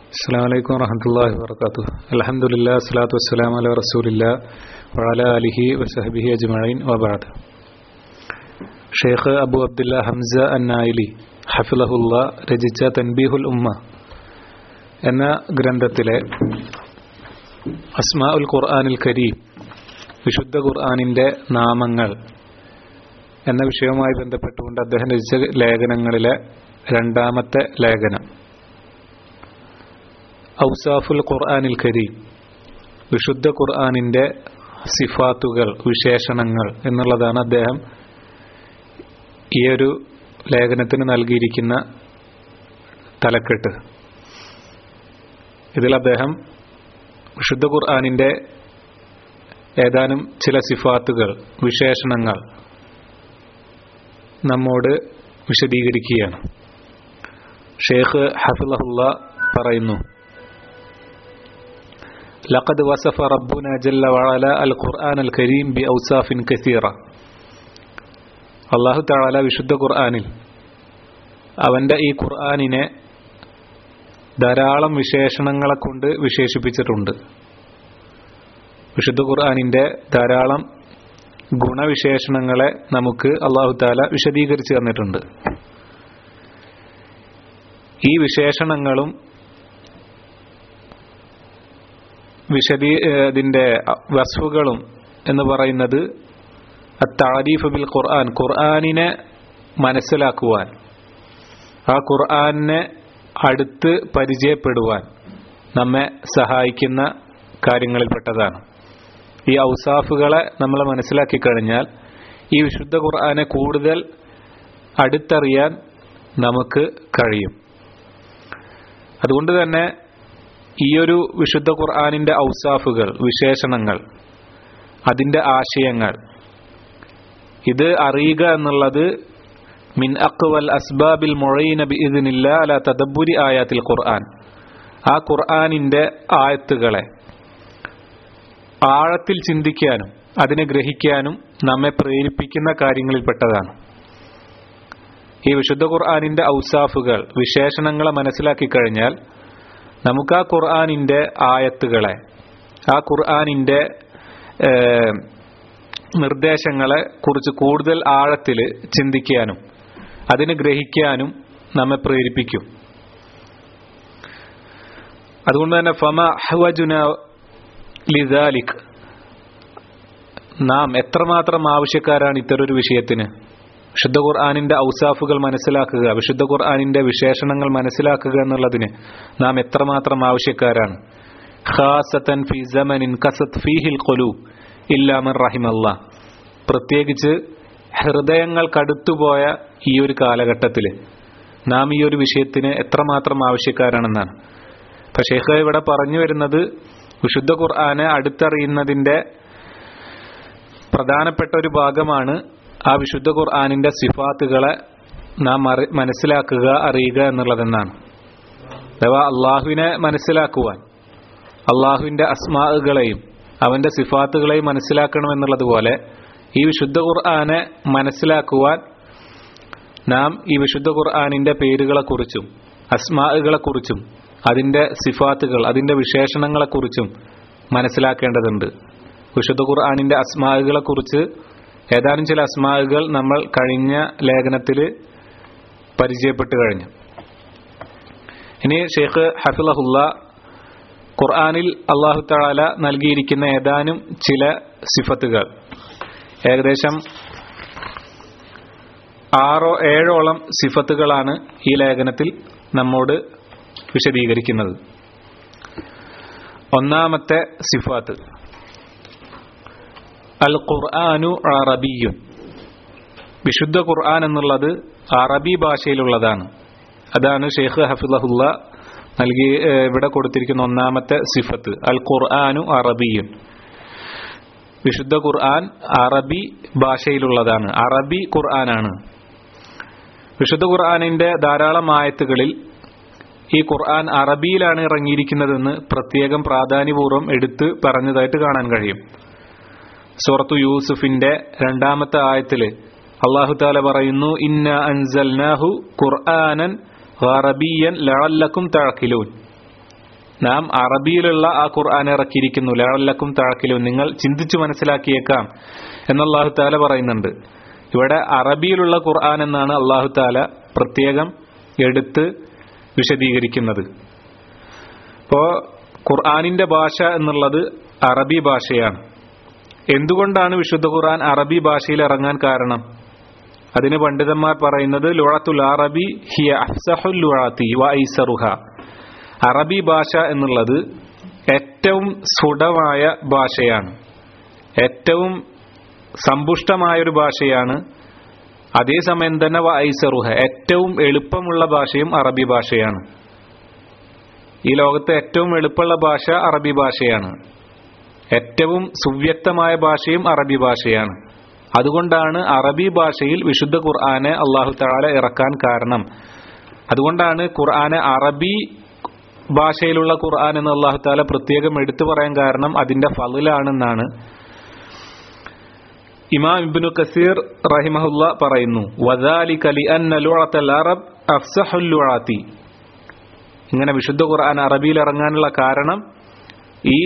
السلام عليكم ورحمة الله وبركاته الحمد لله الصلاة والسلام على رسول الله وعلى آله وصحبه أجمعين وبعد Sheikh Abu Abdullah Hamza അന്നായിലി ഹഫിലഹുല്ല രചിച്ച തൻബീഹുൽ ഉമ്മ എന്ന ഗ്രന്ഥത്തിലെ അസ്മാ ഉൽ ഖുർആാനിൽ കരീം വിശുദ്ധ ഖുർആാനിൻ്റെ നാമങ്ങൾ എന്ന വിഷയവുമായി ബന്ധപ്പെട്ടുകൊണ്ട് അദ്ദേഹം രചിച്ച ലേഖനങ്ങളിലെ രണ്ടാമത്തെ ലേഖനം ഔസാഫുൽ ഖുർആാനിൽ കരീം വിശുദ്ധ ഖുർആാനിൻ്റെ സിഫാത്തുകൾ വിശേഷണങ്ങൾ എന്നുള്ളതാണ് അദ്ദേഹം ഈ ഒരു ലേഖനത്തിന് നൽകിയിരിക്കുന്ന തലക്കെട്ട് ഇതിൽ അദ്ദേഹം വിശുദ്ധ ഖുർആാനിൻ്റെ ഏതാനും ചില സിഫാത്തുകൾ വിശേഷണങ്ങൾ നമ്മോട് വിശദീകരിക്കുകയാണ് ഷേഖ് ഹഫിലഹുല്ല പറയുന്നു لقد وصف ربنا جل وعلا القرآن الكريم بأوصاف كثيرة അള്ളാഹു താല വിശുദ്ധ ഖുർആാനിൽ അവന്റെ ഈ ഖുർആാനിനെ ധാരാളം വിശേഷണങ്ങളെ കൊണ്ട് വിശേഷിപ്പിച്ചിട്ടുണ്ട് വിശുദ്ധ ഖുർആാനിന്റെ ധാരാളം ഗുണവിശേഷണങ്ങളെ നമുക്ക് അള്ളാഹു താല വിശദീകരിച്ചു തന്നിട്ടുണ്ട് ഈ വിശേഷണങ്ങളും വിശദീ ഇതിന്റെ വസ്ഫുകളും എന്ന് പറയുന്നത് താരീഫ് ബിൽ ഖുർആൻ ഖുർആാനിനെ മനസ്സിലാക്കുവാൻ ആ ഖുർആാനിനെ അടുത്ത് പരിചയപ്പെടുവാൻ നമ്മെ സഹായിക്കുന്ന കാര്യങ്ങളിൽപ്പെട്ടതാണ് ഈ ഔസാഫുകളെ നമ്മൾ മനസ്സിലാക്കി കഴിഞ്ഞാൽ ഈ വിശുദ്ധ ഖുർആനെ കൂടുതൽ അടുത്തറിയാൻ നമുക്ക് കഴിയും അതുകൊണ്ട് തന്നെ ഈയൊരു വിശുദ്ധ ഖുർആാനിന്റെ ഔസാഫുകൾ വിശേഷണങ്ങൾ അതിന്റെ ആശയങ്ങൾ ഇത് അറിയുക എന്നുള്ളത് മിൻ അക്വൽ അസ്ബാബിൽ മൊഴയിന ബിഇദിനില്ല അല തദബുരി ആയാത്തിൽ ഖുർആൻ ആ ഖുർആാനിന്റെ ആയത്തുകളെ ആഴത്തിൽ ചിന്തിക്കാനും അതിനെ ഗ്രഹിക്കാനും നമ്മെ പ്രേരിപ്പിക്കുന്ന കാര്യങ്ങളിൽപ്പെട്ടതാണ് ഈ വിശുദ്ധ ഖുർആാനിന്റെ ഔസാഫുകൾ വിശേഷണങ്ങളെ മനസ്സിലാക്കി കഴിഞ്ഞാൽ നമുക്ക് ആ ഖുർആാനിന്റെ ആയത്തുകളെ ആ ഖുർആാനിന്റെ നിർദ്ദേശങ്ങളെ കുറിച്ച് കൂടുതൽ ആഴത്തിൽ ചിന്തിക്കാനും അതിന് ഗ്രഹിക്കാനും നമ്മെ പ്രേരിപ്പിക്കും അതുകൊണ്ട് തന്നെ ഫമ ഹവജുന ലിദാലിക് നാം എത്രമാത്രം ആവശ്യക്കാരാണ് ഇത്തരൊരു വിഷയത്തിന് വിശുദ്ധ ഖുർആാനിന്റെ ഔസാഫുകൾ മനസ്സിലാക്കുക വിശുദ്ധ ഖുർആാനിന്റെ വിശേഷണങ്ങൾ മനസ്സിലാക്കുക എന്നുള്ളതിന് നാം എത്രമാത്രം ആവശ്യക്കാരാണ് ഖാസത്തൻ ഫി സമനിൻ കസത്ത് ഫീഹിൽ കൊലു ഇല്ലാമൻ റഹിമല്ല പ്രത്യേകിച്ച് ഹൃദയങ്ങൾ കടുത്തുപോയ ഈ ഒരു കാലഘട്ടത്തിൽ നാം ഈ ഒരു വിഷയത്തിന് എത്രമാത്രം ആവശ്യക്കാരാണെന്നാണ് ഇപ്പൊ ഷെയ്ഖ് ഇവിടെ പറഞ്ഞു വരുന്നത് വിശുദ്ധ ഖുർആനെ അടുത്തറിയുന്നതിന്റെ പ്രധാനപ്പെട്ട ഒരു ഭാഗമാണ് ആ വിശുദ്ധ ഖുർആാനിന്റെ സിഫാത്തുകളെ നാം മനസ്സിലാക്കുക അറിയുക എന്നുള്ളതെന്നാണ് അഥവാ അള്ളാഹുവിനെ മനസ്സിലാക്കുവാൻ അള്ളാഹുവിന്റെ അസ്മാകളെയും അവന്റെ സിഫാത്തുകളെയും മനസ്സിലാക്കണമെന്നുള്ളതുപോലെ ഈ വിശുദ്ധ ഖുർആനെ മനസ്സിലാക്കുവാൻ നാം ഈ വിശുദ്ധ ഖുർആാനിന്റെ പേരുകളെക്കുറിച്ചും അസ്മാകളെക്കുറിച്ചും അതിന്റെ സിഫാത്തുകൾ അതിന്റെ വിശേഷണങ്ങളെക്കുറിച്ചും മനസ്സിലാക്കേണ്ടതുണ്ട് വിശുദ്ധ ഖുർആാനിന്റെ അസ്മാകളെക്കുറിച്ച് ഏതാനും ചില അസ്മാകൾ നമ്മൾ കഴിഞ്ഞ ലേഖനത്തിൽ പരിചയപ്പെട്ടു കഴിഞ്ഞു ഇനി ഷെയ്ഖ് ഹഫിലഹുല്ല ഖുർആാനിൽ അള്ളാഹു തആല നൽകിയിരിക്കുന്ന ഏതാനും ചില സിഫത്തുകൾ ഏകദേശം ആറോ ഏഴോളം സിഫത്തുകളാണ് ഈ ലേഖനത്തിൽ നമ്മോട് വിശദീകരിക്കുന്നത് ഒന്നാമത്തെ സിഫാത്ത് അൽ ഖുർആാനു അറബിയുൻ വിശുദ്ധ ഖുർആൻ എന്നുള്ളത് അറബി ഭാഷയിലുള്ളതാണ് അതാണ് ഷെയ്ഖ് ഹഫിലഹുല്ല നൽകി ഇവിടെ കൊടുത്തിരിക്കുന്ന ഒന്നാമത്തെ സിഫത്ത് അൽ ഖുർആാനു അറബിയുൻ വിശുദ്ധ ഖുർആൻ അറബി ഭാഷയിലുള്ളതാണ് അറബി ഖുർആനാണ് വിശുദ്ധ ഖുർആാനിന്റെ ധാരാളം ആയത്തുകളിൽ ഈ ഖുർആൻ അറബിയിലാണ് ഇറങ്ങിയിരിക്കുന്നതെന്ന് പ്രത്യേകം പ്രാധാന്യപൂർവ്വം എടുത്ത് പറഞ്ഞതായിട്ട് കാണാൻ കഴിയും സൂറത്തു യൂസുഫിന്റെ രണ്ടാമത്തെ ആയത്തില് അള്ളാഹു താല പറയുന്നു ഇന്ന അൻസൽനാഹു ഖുർആനൻ അറബിയൻ ലഅല്ലക്കും തഴക്കിലൂൻ നാം അറബിയിലുള്ള ആ ഖുർആൻ ഇറക്കിയിരിക്കുന്നു ലഴല്ലക്കും തഴക്കിലും നിങ്ങൾ ചിന്തിച്ചു മനസ്സിലാക്കിയേക്കാം എന്ന് അള്ളാഹു താല പറയുന്നുണ്ട് ഇവിടെ അറബിയിലുള്ള ഖുർആൻ എന്നാണ് അള്ളാഹു താല പ്രത്യേകം എടുത്ത് വിശദീകരിക്കുന്നത് ഇപ്പോ ഖുർആാനിന്റെ ഭാഷ എന്നുള്ളത് അറബി ഭാഷയാണ് എന്തുകൊണ്ടാണ് വിശുദ്ധ ഖുർആൻ അറബി ഭാഷയിൽ ഇറങ്ങാൻ കാരണം അതിന് പണ്ഡിതന്മാർ പറയുന്നത് ലുഴത്തുൽ അറബി ഹിയ അഫ്സഹുൽ ലുഴാത്തി വ ഐസറുഹ അറബി ഭാഷ എന്നുള്ളത് ഏറ്റവും സുഡമായ ഭാഷയാണ് ഏറ്റവും സമ്പുഷ്ടമായൊരു ഭാഷയാണ് അതേസമയം തന്നെ വ ഐസറുഹ ഏറ്റവും എളുപ്പമുള്ള ഭാഷയും അറബി ഭാഷയാണ് ഈ ലോകത്തെ ഏറ്റവും എളുപ്പമുള്ള ഭാഷ അറബി ഭാഷയാണ് ഏറ്റവും സുവ്യക്തമായ ഭാഷയും അറബി ഭാഷയാണ് അതുകൊണ്ടാണ് അറബി ഭാഷയിൽ വിശുദ്ധ ഖുർആനെ അള്ളാഹു താല ഇറക്കാൻ കാരണം അതുകൊണ്ടാണ് ഖുർആനെ അറബി ഭാഷയിലുള്ള ഖുർആൻ എന്ന് അള്ളാഹു താല പ്രത്യേകം എടുത്തു പറയാൻ കാരണം അതിന്റെ ഫലിലാണെന്നാണ് ഇമാം ഇബ്നു കസീർ റഹിമഹുല്ല പറയുന്നു വദാലിക ലിഅന്ന ലുഅത്തൽ അറബ് അഫ്സഹുൽ ലുആത്തി ഇങ്ങനെ വിശുദ്ധ ഖുർആൻ അറബിയിൽ ഇറങ്ങാനുള്ള കാരണം ഈ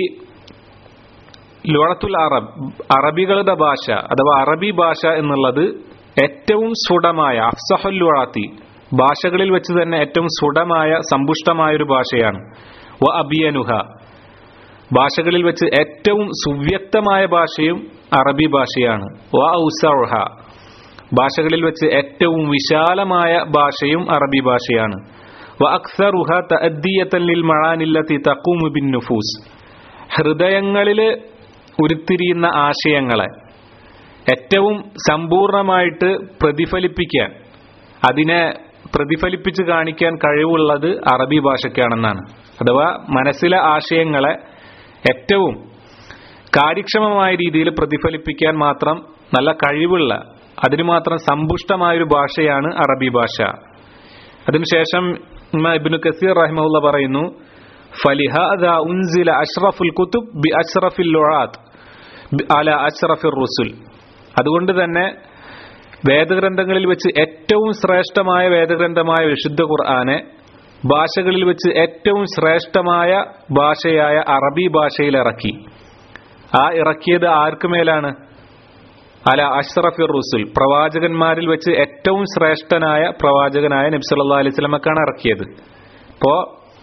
ലുഴത്തുൽ അറബ് അറബികളുടെ ഭാഷ അഥവാ അറബി ഭാഷ എന്നുള്ളത് ഏറ്റവും സുഡമായ അഫ്സഹുൽ ലുഴാത്തി ഭാഷകളിൽ വെച്ച് തന്നെ ഏറ്റവും സുഡമായ സമ്പുഷ്ടമായ ഒരു ഭാഷയാണ് വ അബിയനുഹ ഭാഷകളിൽ വെച്ച് ഏറ്റവും സുവ്യക്തമായ ഭാഷയും അറബി ഭാഷയാണ് വ ഔസഹ ഭാഷകളിൽ വെച്ച് ഏറ്റവും വിശാലമായ ഭാഷയും അറബി ഭാഷയാണ് വ അക്സറുഹ തഅദ്ദിയത്തൻ ലിൽ മഴാനില്ലത്തി തഖൂമു ബിൻ നുഫൂസ് ഹൃദയങ്ങളിൽ ഉരുത്തിരിയുന്ന ആശയങ്ങളെ ഏറ്റവും സമ്പൂർണമായിട്ട് പ്രതിഫലിപ്പിക്കാൻ അതിനെ പ്രതിഫലിപ്പിച്ച് കാണിക്കാൻ കഴിവുള്ളത് അറബി ഭാഷയ്ക്കാണെന്നാണ് അഥവാ മനസ്സിലെ ആശയങ്ങളെ ഏറ്റവും കാര്യക്ഷമമായ രീതിയിൽ പ്രതിഫലിപ്പിക്കാൻ മാത്രം നല്ല കഴിവുള്ള അതിന് മാത്രം സമ്പുഷ്ടമായൊരു ഭാഷയാണ് അറബി ഭാഷ അതിനുശേഷം ഇബ്നു കസീർ റഹിമുള്ള പറയുന്നു فلهذا أنزل أشرف الكتب بأشرف اللغات على أشرف الرسل അതുകൊണ്ട് തന്നെ വേദഗ്രന്ഥങ്ങളിൽ വെച്ച് ഏറ്റവും ശ്രേഷ്ഠമായ വേദഗ്രന്ഥമായ വിശുദ്ധ ഖുർആനെ ഭാഷകളിൽ വെച്ച് ഏറ്റവും ശ്രേഷ്ഠമായ ഭാഷയായ അറബി ഭാഷയിൽ ഇറക്കി ആ ഇറക്കിയത് ആർക്ക് മേലാണ് അല അഷ്റഫിർ റുസുൽ പ്രവാചകന്മാരിൽ വെച്ച് ഏറ്റവും ശ്രേഷ്ഠനായ പ്രവാചകനായ നബി സല്ലല്ലാഹു അലൈഹി വസല്ലമക്കാണ് ഇറക്കിയത് ഇപ്പോ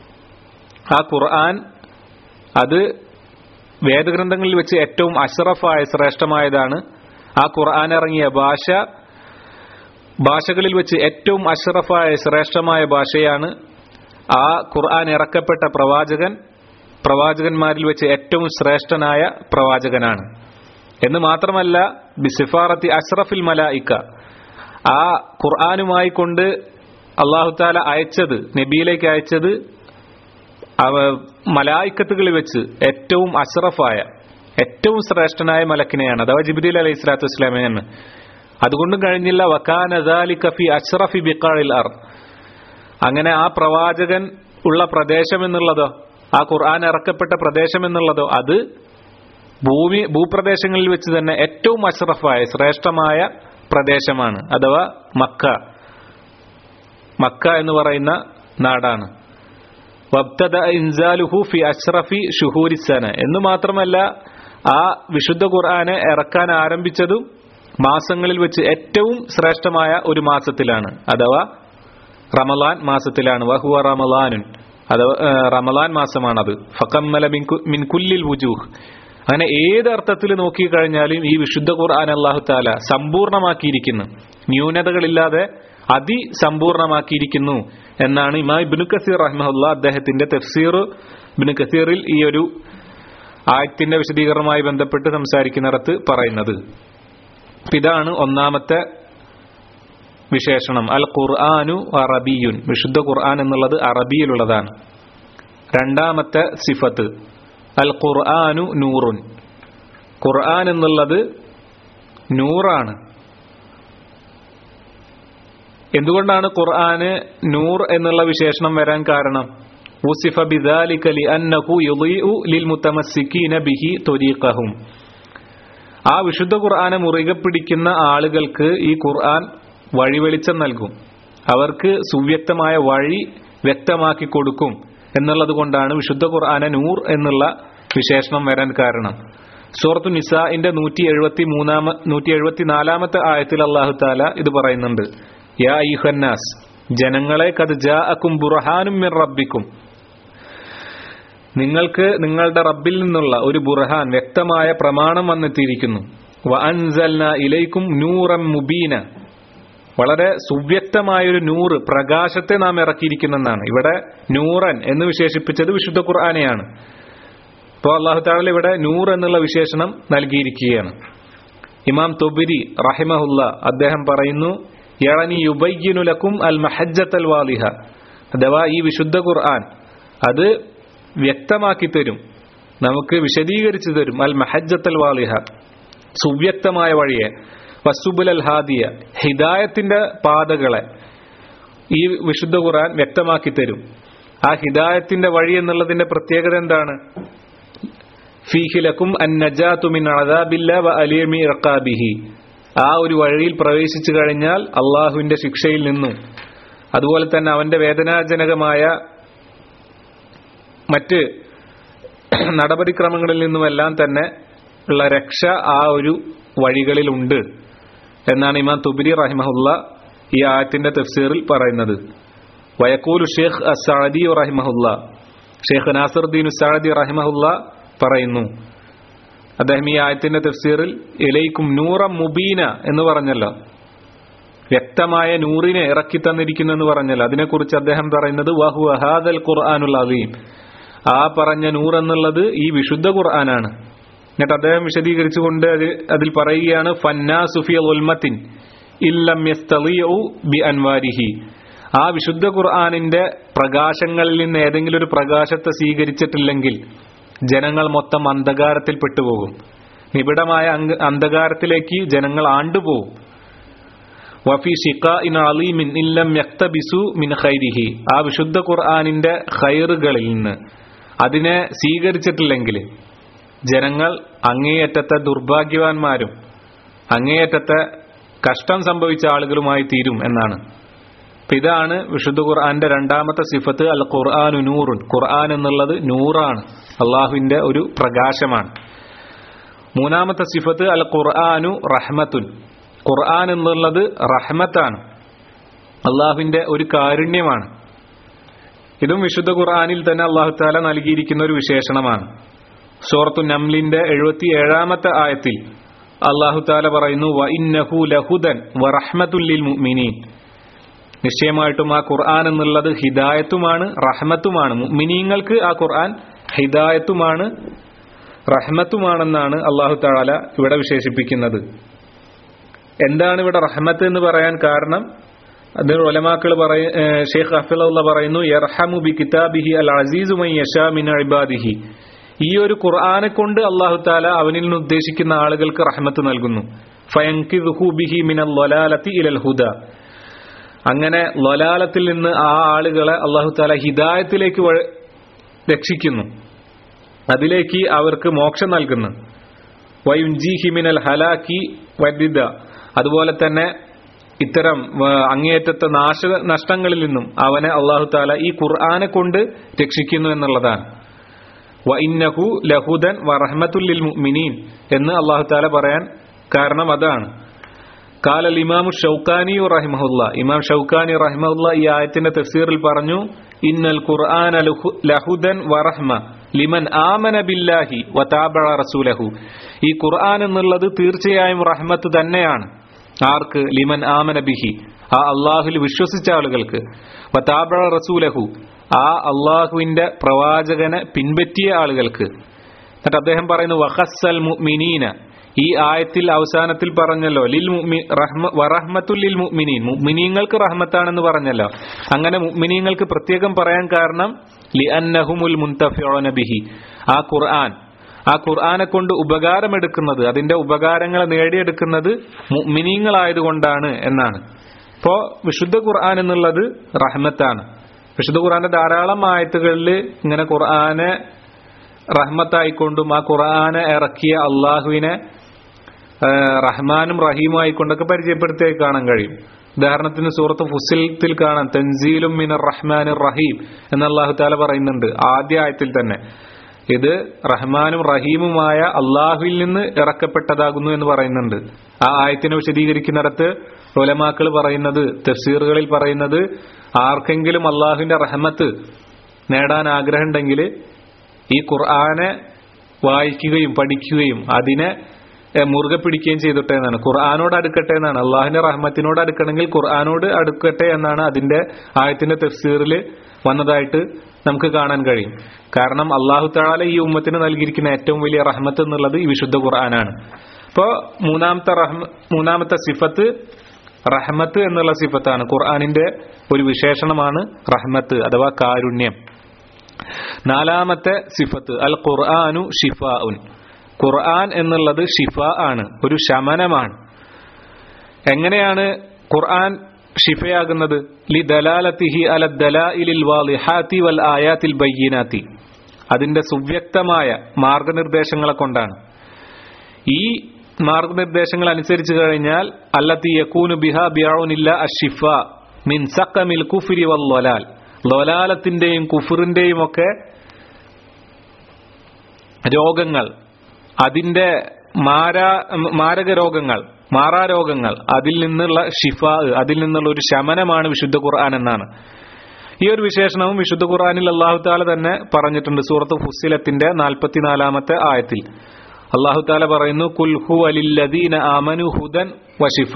ആ ഖുർആൻ അത് വേദഗ്രന്ഥങ്ങളിൽ വെച്ച് ഏറ്റവും അഷറഫായ ശ്രേഷ്ഠമായതാണ് ആ ഖുർആൻ ഇറങ്ങിയ ഭാഷ ഭാഷകളിൽ വെച്ച് ഏറ്റവും അഷറഫായ ശ്രേഷ്ഠമായ ഭാഷയാണ് ആ ഖുർആൻ ഇറക്കപ്പെട്ട പ്രവാചകൻ പ്രവാചകന്മാരിൽ വെച്ച് ഏറ്റവും ശ്രേഷ്ഠനായ പ്രവാചകനാണ് എന്ന് മാത്രമല്ല ബിസിഫാറത്തി അഷ്റഫിൽ മലായിക്ക ആ ഖുർആനുമായി കൊണ്ട് അള്ളാഹു താല അയച്ചത് നബിയിലേക്ക് അയച്ചത് അവ മലായിക്കത്തുകളിൽ വെച്ച് ഏറ്റവും അഷ്റഫായ ഏറ്റവും ശ്രേഷ്ഠനായ മലക്കിനെയാണ് അഥവാ ജിബ്രീൽ അലൈഹി സ്വലാത്തു വസ്ലാമിനാണ് അതുകൊണ്ടും കഴിഞ്ഞില്ല വക്കാൻ ഫി അഷ്റഫി ബിക്കാളിൽ അർ അങ്ങനെ ആ പ്രവാചകൻ ഉള്ള പ്രദേശം എന്നുള്ളതോ ആ ഖുർആൻ ഇറക്കപ്പെട്ട പ്രദേശം എന്നുള്ളതോ അത് ഭൂമി ഭൂപ്രദേശങ്ങളിൽ വെച്ച് തന്നെ ഏറ്റവും അഷ്റഫായ ശ്രേഷ്ഠമായ പ്രദേശമാണ് അഥവാ മക്ക മക്ക എന്ന് പറയുന്ന നാടാണ് വബ്തദ ഇൻസാലുഹു ഫി അഷ്റഫി ഷുഹൂരിസന എന്ന് മാത്രമല്ല ആ വിശുദ്ധ ഖുർആനെ ഇറക്കാൻ ആരംഭിച്ചതും മാസങ്ങളിൽ വെച്ച് ഏറ്റവും ശ്രേഷ്ഠമായ ഒരു മാസത്തിലാണ് അഥവാ റമലാൻ മാസത്തിലാണ് വഹുവ റമലാനുൻ അഥവാ റമലാൻ മാസമാണത് ഫക്കമ്മല മിൻ കുല്ലിൽ വുജൂഹ് അങ്ങനെ ഏത് അർത്ഥത്തിൽ നോക്കിക്കഴിഞ്ഞാലും ഈ വിശുദ്ധ ഖുർആൻ അള്ളാഹു താല സമ്പൂർണമാക്കിയിരിക്കുന്നു ന്യൂനതകളില്ലാതെ അതിസമ്പൂർണമാക്കിയിരിക്കുന്നു എന്നാണ് ഇമാ ഇബ്നു കസീർ റഹ്മുല്ല അദ്ദേഹത്തിന്റെ തഫ്സീർ ഇബ്നു കസീറിൽ ഈ ഒരു ആയത്തിന്റെ വിശദീകരണവുമായി ബന്ധപ്പെട്ട് സംസാരിക്കുന്നിടത്ത് പറയുന്നത് ഇതാണ് ഒന്നാമത്തെ വിശേഷണം അൽ ഖുർആാനു അറബിയുൻ വിശുദ്ധ ഖുർആൻ എന്നുള്ളത് അറബിയിലുള്ളതാണ് രണ്ടാമത്തെ സിഫത്ത് അൽ ഖുർആാനു നൂറുൻ ഖുർആൻ എന്നുള്ളത് നൂറാണ് എന്തുകൊണ്ടാണ് ഖുർആന് നൂർ എന്നുള്ള വിശേഷണം വരാൻ കാരണം ഉസിഫ ബിദാലിക ലിഅന്നഹു യുളീഉ ലിൽമുതമസ്സികീന ബിഹി ത്വരീഖഹും ആ വിശുദ്ധ ഖുർആനെ മുറുകെ പിടിക്കുന്ന ആളുകൾക്ക് ഈ ഖുർആൻ വഴിവെളിച്ചം നൽകും അവർക്ക് സുവ്യക്തമായ വഴി വ്യക്തമാക്കി കൊടുക്കും എന്നുള്ളത് കൊണ്ടാണ് വിശുദ്ധ ഖുർആനെ നൂർ എന്നുള്ള വിശേഷണം വരാൻ കാരണം സൂറത്തു നിസാഇന്റെ നൂറ്റി എഴുപത്തി മൂന്നാമ നൂറ്റി എഴുപത്തി നാലാമത്തെ ആയത്തിൽ അള്ളാഹു താല ഇത് പറയുന്നുണ്ട് യാ ഇഹന്നാസ് ജനങ്ങളെ കത് ജാ അക്കും ബുർഹാനും മിർ റബ്ബിക്കും നിങ്ങൾക്ക് നിങ്ങളുടെ റബ്ബിൽ നിന്നുള്ള ഒരു ബുർഹാൻ വ്യക്തമായ പ്രമാണം വന്നെത്തിയിരിക്കുന്നു വ അൻസൽന ഇലൈക്കും നൂറം മുബീന വളരെ സുവ്യക്തമായൊരു നൂറ് പ്രകാശത്തെ നാം ഇറക്കിയിരിക്കുന്നെന്നാണ് ഇവിടെ നൂറൻ എന്ന് വിശേഷിപ്പിച്ചത് വിശുദ്ധ ഖുർആാനെയാണ് ഇപ്പോൾ അള്ളാഹു താല ഇവിടെ നൂർ എന്നുള്ള വിശേഷണം നൽകിയിരിക്കുകയാണ് ഇമാം തൊബിരി റഹിമഹുല്ല അദ്ദേഹം പറയുന്നു യളനി യുബയ്യനുലക്കും അൽ മഹജ്ജത്ത് അൽ വാലിഹ അഥവാ ഈ വിശുദ്ധ ഖുർആൻ അത് വ്യക്തമാക്കി തരും നമുക്ക് വിശദീകരിച്ചു തരും അൽ മഹജ്ജത്ത് അൽ വാലിഹ സുവ്യക്തമായ വഴിയെ വസുബുൽ അൽ ഹാദിയ ഹിദായത്തിന്റെ പാതകളെ ഈ വിശുദ്ധ ഖുർആൻ വ്യക്തമാക്കി തരും ആ ഹിദായത്തിന്റെ വഴി എന്നുള്ളതിന്റെ പ്രത്യേകത എന്താണ് ഫീഹിലക്കും അന്നജാത്തുമിൻ അദാബില്ല വ അലിയമി ഇറക്കാബിഹി ആ ഒരു വഴിയിൽ പ്രവേശിച്ചു കഴിഞ്ഞാൽ അള്ളാഹുവിന്റെ ശിക്ഷയിൽ നിന്നും അതുപോലെ തന്നെ അവന്റെ വേദനാജനകമായ മറ്റ് നടപടിക്രമങ്ങളിൽ നിന്നുമെല്ലാം തന്നെ ഉള്ള രക്ഷ ആ ഒരു വഴികളിലുണ്ട് എന്നാണ് ഇമാം തുബിരി റഹിമഹുല്ല ഈ ആയത്തിന്റെ തഫ്സീറിൽ പറയുന്നത് വയക്കൂലു ഷേഖ് അസാദി റഹിമഹുല്ല ഷേഖ് നാസറുദ്ദീൻ ഉസാദി റഹിമഹുല്ല പറയുന്നു അദ്ദേഹം ഈ ആയത്തിന്റെ തഫ്സീറിൽ ഇലൈക്കും നൂറ മുബീന എന്ന് പറഞ്ഞല്ലോ വ്യക്തമായ നൂറിനെ ഇറക്കി തന്നിരിക്കുന്നു എന്ന് പറഞ്ഞല്ലോ അതിനെക്കുറിച്ച് അദ്ദേഹം പറയുന്നത് വഹു അഹാദൽ ഖുർആാനുൽ അലീം ആ പറഞ്ഞ നൂർ എന്നുള്ളത് ഈ വിശുദ്ധ ഖുർആനാണ് എന്നിട്ട് അദ്ദേഹം വിശദീകരിച്ചുകൊണ്ട് അതിൽ പറയുകയാണ് ഫന്നാ സുഫിയ ഉൽമത്തിൻ ഇല്ലം ബി അൻവാരിഹി ആ വിശുദ്ധ ഖുർആാനിന്റെ പ്രകാശങ്ങളിൽ നിന്ന് ഏതെങ്കിലും ഒരു പ്രകാശത്തെ സ്വീകരിച്ചിട്ടില്ലെങ്കിൽ ജനങ്ങൾ മൊത്തം അന്ധകാരത്തിൽ പെട്ടുപോകും നിബിഡമായ അന്ധകാരത്തിലേക്ക് ജനങ്ങൾ ആണ്ടുപോകും വഫി ഷിഖ ഇൻ അലീമിൻ ഇല്ലം യക്തബിസു മിൻ ഖൈരിഹി ആ വിശുദ്ധ ഖുർആാനിന്റെ ഖൈറുകളിൽ നിന്ന് അതിനെ സ്വീകരിച്ചിട്ടില്ലെങ്കിൽ ജനങ്ങൾ അങ്ങേയറ്റത്തെ ദുർഭാഗ്യവാന്മാരും അങ്ങേയറ്റത്തെ കഷ്ടം സംഭവിച്ച ആളുകളുമായി തീരും എന്നാണ് ഇതാണ് വിശുദ്ധ ഖുർആന്റെ രണ്ടാമത്തെ സിഫത്ത് അൽ ഖുർആാനു നൂറുൻ ഖുർആൻ എന്നുള്ളത് നൂറാണ് അള്ളാഹുവിന്റെ ഒരു പ്രകാശമാണ് മൂന്നാമത്തെ സിഫത്ത് അൽ ഖുർആാനു റഹ്മത്തുൻ ഖുർആൻ എന്നുള്ളത് റഹ്മത്താണ് അള്ളാഹുവിന്റെ ഒരു കാരുണ്യമാണ് ഇതും വിശുദ്ധ ഖുർആാനിൽ തന്നെ അള്ളാഹു താല നൽകിയിരിക്കുന്ന ഒരു വിശേഷണമാണ് സൂറത്തു നംലിന്റെ എഴുപത്തി ഏഴാമത്തെ ആയത്തിൽ അള്ളാഹു താല പറയുന്നു വ ഇന്നഹു ലഹുദൻ വ റഹ്മത്തുല്ലിൽ മുഅ്മിനീൻ നിശ്ചയമായിട്ടും ആ ഖുർആൻ എന്നുള്ളത് ഹിദായത്തുമാണ് റഹ്മത്തുമാണ് മുഅ്മിനീങ്ങൾക്ക് ആ ഖുർആൻ ഹിദായത്തുമാണ് റഹ്മത്തുമാണെന്നാണ് അള്ളാഹു താല ഇവിടെ വിശേഷിപ്പിക്കുന്നത് എന്താണ് ഇവിടെ റഹ്മത്ത് എന്ന് പറയാൻ കാരണം അതിന് ഒലമാക്കൾ പറയ ഷെയ്ഖ് അഫിലുള്ള പറയുന്നു യർഹമു ബി കിതാബിഹി അൽ അസീസു മൈ യഷാ മിൻ ഇബാദിഹി ഈ ഒരു ഖുർആനെ കൊണ്ട് അള്ളാഹു താല അവനിൽ നിന്ന് ഉദ്ദേശിക്കുന്ന ആളുകൾക്ക് റഹ്മത്ത് നൽകുന്നു ഫയങ്കിദ്ഹു ബിഹി മിനൽ ലൊലാലത്തി ഇലൽ ഹുദ അങ്ങനെ ലൊലാലത്തിൽ നിന്ന് ആ ആളുകളെ അള്ളാഹു താല ഹിദായത്തിലേക്ക് രക്ഷിക്കുന്നു അതിലേക്ക് അവർക്ക് മോക്ഷം നൽകുന്നു വയുൻജി ഹിമിനൽ ഹലാക്കി വദ്ദിദ അതുപോലെ തന്നെ ഇത്തരം അങ്ങേയറ്റത്തെ നാശ നഷ്ടങ്ങളിൽ നിന്നും അവനെ അള്ളാഹു താല ഈ ഖുർആനെ കൊണ്ട് രക്ഷിക്കുന്നു എന്നുള്ളതാണ് വ ഇന്നഹു ലഹുദൻ വറഹമത്തുല്ലിൽ മുഅ്മിനീൻ എന്ന് അള്ളാഹു താല പറയാൻ കാരണം അതാണ് കാലൽ ഇമാമു ഷൗക്കാനി റഹിമഹുല്ല ഇമാം ഷൗക്കാനി റഹിമഹുല്ല ഈ ആയത്തിന്റെ തഫ്സീറിൽ പറഞ്ഞു ഇന്നൽ ഖുർആന ലഹുദൻ വറഹ്മ ലിമൻ ആമന ബില്ലാഹി വതാബഅ റസൂലഹു ഈ ഖുർആൻ എന്നുള്ളത് തീർച്ചയായും റഹ്മത്ത് തന്നെയാണ് ആർക്ക് ലിമൻ ആമന ബിഹി ആ അള്ളാഹുൽ വിശ്വസിച്ച ആളുകൾക്ക് വതാബഅ റസൂലഹു ആ അള്ളാഹുവിന്റെ പ്രവാചകനെ പിൻപറ്റിയ ആളുകൾക്ക് എന്നിട്ട് അദ്ദേഹം പറയുന്നു വഹസ്സൽ മുഅ്മിനീന ഈ ആയത്തിൽ അവസാനത്തിൽ പറഞ്ഞല്ലോ ലിൽ വറഹ്മത്തുൽ ലിൽ മുഅ്മിനീൻ മുഅ്മിനീങ്ങൾക്ക് റഹ്മത്താണെന്ന് പറഞ്ഞല്ലോ അങ്ങനെ മുഅ്മിനീങ്ങൾക്ക് പ്രത്യേകം പറയാൻ കാരണം ലി അന്നഹുമുൽ മുൻതഫിഊന ബിഹി ആ ഖുർആൻ ആ ഖുർആനെ കൊണ്ട് ഉപകാരമെടുക്കുന്നത് അതിന്റെ ഉപകാരങ്ങളെ നേടിയെടുക്കുന്നത് മുഅ്മിനീങ്ങളായതുകൊണ്ടാണ് എന്നാണ് ഇപ്പോ വിശുദ്ധ ഖുർആൻ എന്നുള്ളത് റഹ്മത്താണ് വിശുദ്ധ ഖുർആന്റെ ധാരാളം ആയത്തുകളിൽ ഇങ്ങനെ ഖുർആനെ റഹ്മത്തായിക്കൊണ്ടും ആ ഖുർആനെ ഇറക്കിയ അള്ളാഹുവിനെ റഹ്മാനും റഹീമും ആയിക്കൊണ്ടൊക്കെ പരിചയപ്പെടുത്തി കാണാൻ കഴിയും ഉദാഹരണത്തിന് സൂറത്ത് ഫുസിലത്തിൽ കാണാം തൻസീലും മിനർ റഹ്മാൻ റഹീം എന്ന് അള്ളാഹു താല പറയുന്നുണ്ട് ആദ്യ ആയത്തിൽ തന്നെ ഇത് റഹ്മാനും റഹീമുമായ അള്ളാഹുവിൽ നിന്ന് ഇറക്കപ്പെട്ടതാകുന്നു എന്ന് പറയുന്നുണ്ട് ആ ആയത്തിനെ വിശദീകരിക്കുന്നിടത്ത് ഒലമാക്കൾ പറയുന്നത് തഫ്സീറുകളിൽ പറയുന്നത് ആർക്കെങ്കിലും അള്ളാഹുവിന്റെ റഹ്മത്ത് നേടാൻ ആഗ്രഹമുണ്ടെങ്കിൽ ഈ ഖുർആനെ വായിക്കുകയും പഠിക്കുകയും അതിനെ എ, മുറുകെ പിടിക്കുകയും ചെയ്തിട്ടെ എന്നാണ് ഖുർആാനോട് അടുക്കട്ടെ എന്നാണ് അള്ളാഹിന്റെ റഹ്മത്തിനോട് അടുക്കണമെങ്കിൽ ഖുർആാനോട് അടുക്കട്ടെ എന്നാണ് അതിന്റെ ആയത്തിന്റെ തഫ്സീറിൽ വന്നതായിട്ട് നമുക്ക് കാണാൻ കഴിയും കാരണം അള്ളാഹു താല ഈ ഉമ്മത്തിന് നൽകിയിരിക്കുന്ന ഏറ്റവും വലിയ റഹ്മത്ത് എന്നുള്ളത് ഈ വിശുദ്ധ ഖുർആനാണ് അപ്പോ മൂന്നാമത്തെ റഹ്മ മൂന്നാമത്തെ സിഫത്ത് റഹ്മത്ത് എന്നുള്ള സിഫത്താണ് ഖുർആാനിന്റെ ഒരു വിശേഷണമാണ് റഹ്മത്ത് അഥവാ കാരുണ്യം നാലാമത്തെ സിഫത്ത് അൽ ഖുർആാനു ഷിഫാഉൻ ഖുർആൻ എന്നുള്ളത് ഷിഫ ആണ് ഒരു ശമനമാണ് എങ്ങനെയാണ് ഖുർആൻ ഷിഫയാകുന്നത് ലി ദലാലത്തിഹി അല ദലാഇലിൽ വാളിഹാത്തി വൽ ആയാത്തിൽ ബയ്യനാത്തി അതിന്റെ സുവ്യക്തമായ മാർഗനിർദ്ദേശങ്ങളെ കൊണ്ടാണ് ഈ മാർഗനിർദ്ദേശങ്ങൾ അനുസരിച്ച് കഴിഞ്ഞാൽ അല്ലത്തി യക്കൂനു ബിഹ ബിയാവുനില്ല അഷിഫ മിൻ സക്കമിൽ കുഫിരി വൽ ലൊലാൽ ലൊലാലത്തിന്റെയും കുഫറിന്റെയും ഒക്കെ രോഗങ്ങൾ അതിന്റെ മാരാ മാരക രോഗങ്ങൾ മാറാരോഗങ്ങൾ അതിൽ നിന്നുള്ള ഷിഫ അതിൽ നിന്നുള്ള ഒരു ശമനമാണ് വിശുദ്ധ ഖുർആൻ എന്നാണ് ഈ ഒരു വിശേഷണവും വിശുദ്ധ ഖുർആനിൽ അള്ളാഹു താല തന്നെ പറഞ്ഞിട്ടുണ്ട് സൂറത്ത് ഫുസിലത്തിന്റെ നാൽപ്പത്തിനാലാമത്തെ ആയത്തിൽ അള്ളാഹു താല പറയുന്നു കുൽഹു അലില്ലദീന ആമനു ഹുദൻ വഷിഫ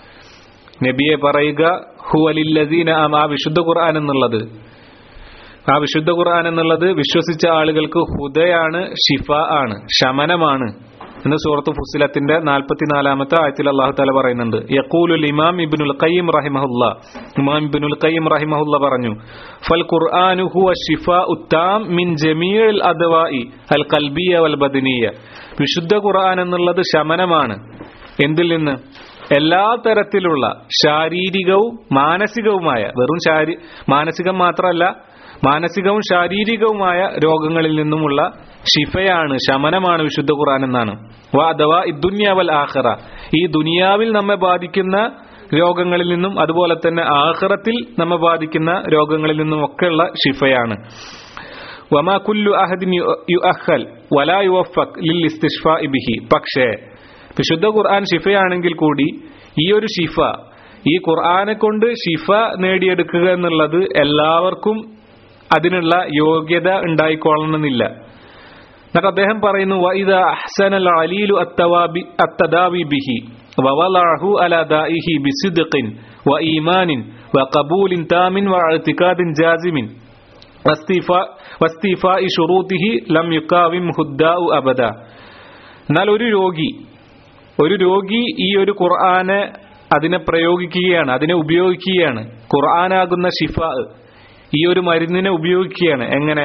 നബിയെ പറയുക ഹു അലില്ലദീന ആമ ആ വിശുദ്ധ ഖുർആൻ എന്നുള്ളത് ആ വിശുദ്ധ ഖുർആൻ എന്നുള്ളത് വിശ്വസിച്ച ആളുകൾക്ക് ഹുദയാണ് ഷിഫ ആണ് ശമനമാണ് എന്ന് സൂറത്ത് ഫുസിലത്തിന്റെ നാൽപ്പത്തിനാലാമത്തെ ആയത്തിൽ അള്ളാഹു താല പറയുന്നുണ്ട് യക്കൂലുൽ ഇമാം ഇബ്നുൽ ഖയ്യിം റഹിമഹുല്ല ഇമാം ഇബ്നുൽ ഖയ്യിം റഹിമഹുല്ല പറഞ്ഞു ഫൽ ഖുർആനു ഹുവ ഷിഫാ ഉത്താം മിൻ ജമീൽ അദ്വാഇ അൽ കൽബിയ വൽ ബദനിയ വിശുദ്ധ ഖുർആൻ എന്നുള്ളത് ശമനമാണ് എന്തിൽ നിന്ന് എല്ലാ തരത്തിലുള്ള ശാരീരികവും മാനസികവുമായ വെറും ശാരീ മാനസികം മാത്രമല്ല മാനസികവും ശാരീരികവുമായ രോഗങ്ങളിൽ നിന്നുമുള്ള ഷിഫയാണ് ശമനമാണ് വിശുദ്ധ ഖുർആൻ എന്നാണ് വാ അഥവാ ഇദ്ദുന്യാവൽ ആഖറ ഈ ദുനിയാവിൽ നമ്മെ ബാധിക്കുന്ന രോഗങ്ങളിൽ നിന്നും അതുപോലെ തന്നെ ആഖിറത്തിൽ നമ്മെ ബാധിക്കുന്ന രോഗങ്ങളിൽ നിന്നും ഒക്കെയുള്ള ഷിഫയാണ് വമാ കുല്ലു അഹദിൻ യുഅഖൽ വലാ യുവഫക് ലിൽ ഇസ്തിഷ്ഫാഇ ബിഹി പക്ഷേ വിശുദ്ധ ഖുർആൻ ഷിഫയാണെങ്കിൽ കൂടി ഈ ഒരു ഷിഫ ഈ ഖുർആനെ കൊണ്ട് ഷിഫ നേടിയെടുക്കുക എന്നുള്ളത് എല്ലാവർക്കും അതിനുള്ള യോഗ്യത ഉണ്ടായിക്കൊള്ളണമെന്നില്ല എന്നിട്ട് അദ്ദേഹം പറയുന്നു വൈദ അഹ്സനൽ അലീലു അത്തവാബി അത്തദാവി ബിഹി വവലഅഹു അലാ ദാഇഹി ബിസിദ്ഖിൻ വഈമാനിൻ വഖബൂലിൻ താമിൻ വഇഅ്തിഖാദിൻ ജാസിമിൻ വസ്തിഫാ- വസ്തിഫാഇ ഷുറൂത്തിഹി ലം യുക്കാവിം ഹുദ്ദാഉ അബദ എന്നാൽ ഒരു രോഗി ഒരു രോഗി ഈ ഒരു ഖുർആനെ അതിനെ പ്രയോഗിക്കുകയാണ് അതിനെ ഉപയോഗിക്കുകയാണ് ഖുർആനാകുന്ന ഷിഫ ഈ ഒരു മരുന്നിനെ ഉപയോഗിക്കുകയാണ് എങ്ങനെ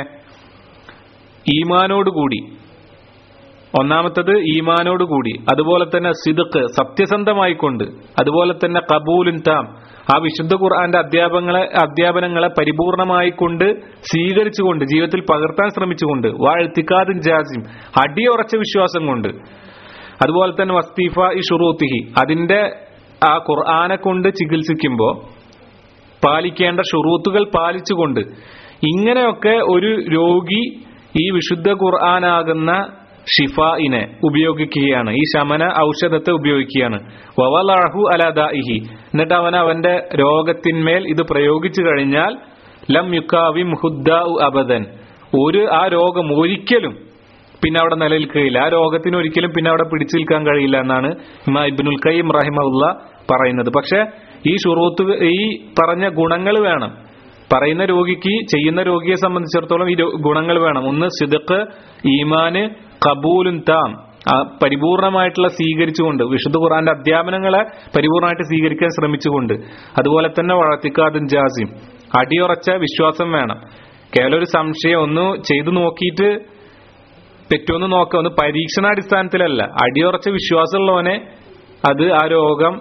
ഈമാനോടുകൂടി ഒന്നാമത്തത് ഈമാനോടുകൂടി അതുപോലെ തന്നെ സിദുക്ക് സത്യസന്ധമായിക്കൊണ്ട് അതുപോലെ തന്നെ കബൂലുൻ താം ആ വിശുദ്ധ ഖുർആന്റെ അധ്യാപനങ്ങളെ അധ്യാപനങ്ങളെ പരിപൂർണമായി കൊണ്ട് സ്വീകരിച്ചുകൊണ്ട് ജീവിതത്തിൽ പകർത്താൻ ശ്രമിച്ചുകൊണ്ട് വാഴ്ത്തിക്കാദിൻ ജാസിം അടിയുറച്ച വിശ്വാസം കൊണ്ട് അതുപോലെ തന്നെ വസ്തീഫ ഇ ഷുറൂത്തിഹി അതിന്റെ ആ ഖുർആനെ കൊണ്ട് ചികിത്സിക്കുമ്പോൾ പാലിക്കേണ്ട ഷുറൂത്തുകൾ പാലിച്ചുകൊണ്ട് ഇങ്ങനെയൊക്കെ ഒരു രോഗി ഈ വിശുദ്ധ ഖുർആനാകുന്ന ഷിഫായിനെ ഉപയോഗിക്കുകയാണ് ഈ ശമന ഔഷധത്തെ ഉപയോഗിക്കുകയാണ് വവലാഹു അലാദാഇഹി എന്നിട്ട് അവൻ അവന്റെ രോഗത്തിന്മേൽ ഇത് പ്രയോഗിച്ചു കഴിഞ്ഞാൽ ലം യുക്കാവിം ഹുദ്ദാഉ അബദൻ ഒരു ആ രോഗം ഒരിക്കലും പിന്നെ അവിടെ നിലനിൽക്കുകയില്ല ആ രോഗത്തിന് ഒരിക്കലും പിന്നെ അവിടെ പിടിച്ചു നിൽക്കാൻ കഴിയില്ല എന്നാണ് ഇമാ ഇബ്നുൽ ഖയ്യിം റഹിമഉല്ല പറയുന്നത് പക്ഷെ ഈ ഷുറൂത്ത് ഈ പറഞ്ഞ ഗുണങ്ങൾ വേണം പറയുന്ന രോഗിക്ക് ചെയ്യുന്ന രോഗിയെ സംബന്ധിച്ചിടത്തോളം ഈ രോ- ഗുണങ്ങൾ വേണം ഒന്ന് സിദക്ക് ഈമാന് കബൂലും താം ആ പരിപൂർണമായിട്ടുള്ള സ്വീകരിച്ചുകൊണ്ട് വിശുദ്ധ ഖുറാന്റെ അധ്യാപനങ്ങളെ പരിപൂർണമായിട്ട് സ്വീകരിക്കാൻ ശ്രമിച്ചുകൊണ്ട് അതുപോലെ തന്നെ വളർത്തിക്കാതും ജാസിം അടിയുറച്ച വിശ്വാസം വേണം കേവലം ഒരു സംശയം ഒന്ന് ചെയ്തു നോക്കിയിട്ട് തെറ്റൊന്ന് നോക്കുക ഒന്ന് പരീക്ഷണാടിസ്ഥാനത്തിലല്ല അടിയുറച്ച വിശ്വാസമുള്ളവനെ അത് ആ രോഗം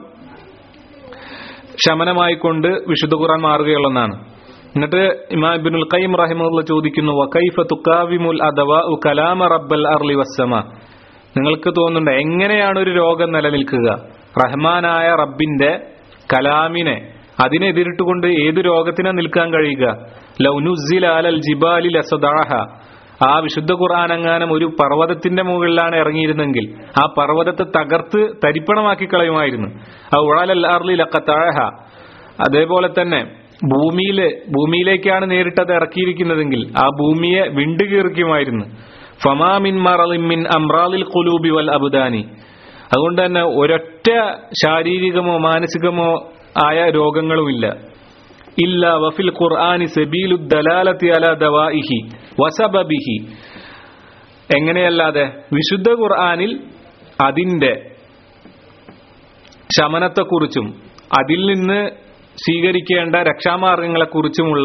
ശമനമായിക്കൊണ്ട് വിശുദ്ധ ഖുർആൻ മാറുകയുള്ളതാണ് എന്നിട്ട് ഇമാം ഇബ്നുൽ ഖയ്യിം റഹിമഹുള്ള ചോദിക്കുന്നു വകൈഫ തുക്കാവിമുൽ അദവാ കലാമ റബ്ബൽ അർളി വസ്സമ നിങ്ങൾക്ക് തോന്നുന്നുണ്ട് എങ്ങനെയാണ് ഒരു രോഗം നിലനിൽക്കുക റഹ്മാനായ റബ്ബിന്റെ കലാമിനെ അതിനെ എതിരിട്ടുകൊണ്ട് ഏത് രോഗത്തിനാ നിൽക്കാൻ കഴിയുക ലൗനുസിൽ അലൽ ജിബാലിൽ അസദാഹ ആ വിശുദ്ധ ഖുർആാനെങ്ങാനും ഒരു പർവ്വതത്തിന്റെ മുകളിലാണ് ഇറങ്ങിയിരുന്നെങ്കിൽ ആ പർവ്വതത്തെ തകർത്ത് തരിപ്പണമാക്കി കളയുമായിരുന്നു ആ ഉഴാലൽ അർലി ലക്കത്താഴഹ അതേപോലെ തന്നെ ഭൂമിയില് ഭൂമിയിലേക്കാണ് നേരിട്ടത് ഇറക്കിയിരിക്കുന്നതെങ്കിൽ ആ ഭൂമിയെ വിണ്ടുകീറിക്കുമായിരുന്നു ഫമാമിൻ മറലിമിൻ അമ്രാലിൽ കുലൂബി വൽ അബുദാനി അതുകൊണ്ട് തന്നെ ഒരൊറ്റ ശാരീരികമോ മാനസികമോ ആയ രോഗങ്ങളുമില്ല ഇല്ല വഫിൽ ഖുർആാനി സബീലു ദലാലത്തി അല ദവാഇഹി വസബബിഹി എങ്ങനെയല്ലാതെ വിശുദ്ധ ഖുർആാനിൽ അതിന്റെ ശമനത്തെക്കുറിച്ചും അതിൽ നിന്ന് സ്വീകരിക്കേണ്ട രക്ഷാമാർഗങ്ങളെക്കുറിച്ചുമുള്ള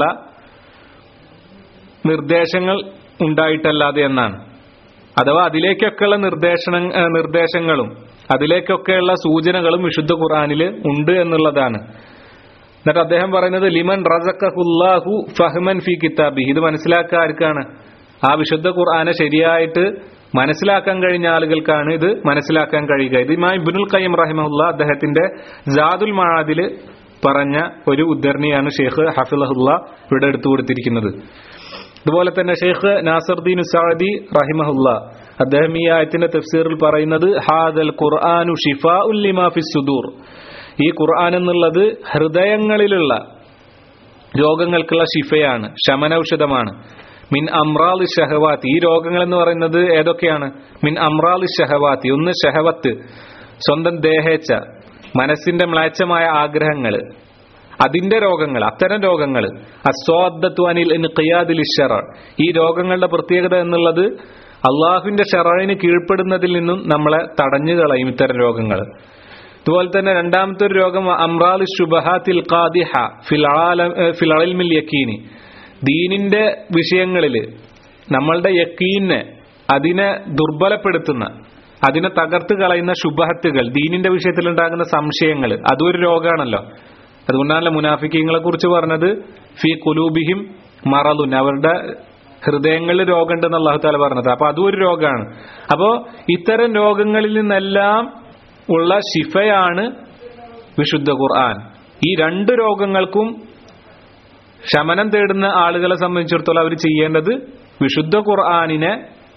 നിർദ്ദേശങ്ങൾ ഉണ്ടായിട്ടല്ലാതെ എന്നാണ് അഥവാ അതിലേക്കൊക്കെയുള്ള നിർദ്ദേശന ഏഹ് നിർദ്ദേശങ്ങളും അതിലേക്കൊക്കെയുള്ള സൂചനകളും വിശുദ്ധ ഖുർആാനിൽ ഉണ്ട് എന്നുള്ളതാണ് എന്നിട്ട് അദ്ദേഹം പറയുന്നത് ലിമൻ റസഖുല്ലാഹു ഫഹ്മൻ ഫി കിതാബി ഇത് മനസ്സിലാക്കാൻ ആർക്കാണ് ആ വിശുദ്ധ ഖുർആനെ ശരിയായിട്ട് മനസ്സിലാക്കാൻ കഴിഞ്ഞ ആളുകൾക്കാണ് ഇത് മനസ്സിലാക്കാൻ കഴിയുക ഇത് ഇമാം ഇബ്നുൽ ഖയ്യിം റഹിമഹുല്ല അദ്ദേഹത്തിന്റെ ജാദുൽ മഹാദില് പറഞ്ഞ ഒരു ഉദ്ധരണിയാണ് ഷെയ്ഖ് ഹഫിലഹുല്ല ഇവിടെ എടുത്തു കൊടുത്തിരിക്കുന്നത് അതുപോലെ തന്നെ ഷെയ്ഖ് നാസർദീൻ ഉസാദി റഹിമഹുല്ല അദ്ദേഹം ഈ ആയത്തിന്റെ തഫ്സീറിൽ പറയുന്നത് ഹാദൽ ഖുർആാനു ഷിഫാ ഉല്ലിമാ ഫി സുദൂർ ഈ ഖുർആൻ എന്നുള്ളത് ഹൃദയങ്ങളിലുള്ള രോഗങ്ങൾക്കുള്ള ഷിഫയാണ് ശമനൌഷധമാണ് മിൻ അമ്രാലി ഷഹവാത്തി ഈ രോഗങ്ങൾ എന്ന് പറയുന്നത് ഏതൊക്കെയാണ് മിൻ അമ്രാലി ഷഹവാത്തി ഒന്ന് ഷഹവത്ത് സ്വന്തം ദേഹേച്ഛ മനസ്സിന്റെ മ്ലേച്ഛമായ ആഗ്രഹങ്ങൾ അതിന്റെ രോഗങ്ങൾ അത്തരം രോഗങ്ങൾ അസ്വാദത്തു അനിൽ ഖിയാദിൽ ഇഷറ ഈ രോഗങ്ങളുടെ പ്രത്യേകത എന്നുള്ളത് അള്ളാഹുവിന്റെ ഷെറയിന് കീഴ്പ്പെടുന്നതിൽ നിന്നും നമ്മളെ തടഞ്ഞു കളയും ഇത്തരം രോഗങ്ങൾ അതുപോലെ തന്നെ രണ്ടാമത്തെ ഒരു രോഗം അമ്രാൽ ഷുബഹാത്തിൽ ഖാദിഹ ഫിൽ ആല- ഏഹ് ഫിൽ അൽമിൽ യക്കീനി ദീനിന്റെ വിഷയങ്ങളിൽ നമ്മളുടെ യക്കീനെ അതിനെ ദുർബലപ്പെടുത്തുന്ന അതിനെ തകർത്ത് കളയുന്ന ശുഭഹത്തുകൾ ദീനിന്റെ വിഷയത്തിൽ ഉണ്ടാകുന്ന സംശയങ്ങൾ അതും ഒരു രോഗമാണല്ലോ അതുകൊണ്ടാണല്ലോ മുനാഫിക്കങ്ങളെ കുറിച്ച് പറഞ്ഞത് ഫി കുലൂബിഹിം മറലുൻ അവരുടെ ഹൃദയങ്ങളിൽ രോഗമുണ്ടെന്ന് അള്ളാഹു താല പറഞ്ഞത് അപ്പൊ അതും ഒരു രോഗമാണ് അപ്പോ ഇത്തരം രോഗങ്ങളിൽ നിന്നെല്ലാം ഉള്ള ശിഫയാണ് വിശുദ്ധ ഖുർആൻ ഈ രണ്ട് രോഗങ്ങൾക്കും ശമനം തേടുന്ന ആളുകളെ സംബന്ധിച്ചിടത്തോളം അവർ ചെയ്യേണ്ടത് വിശുദ്ധ ഖുർആാനിനെ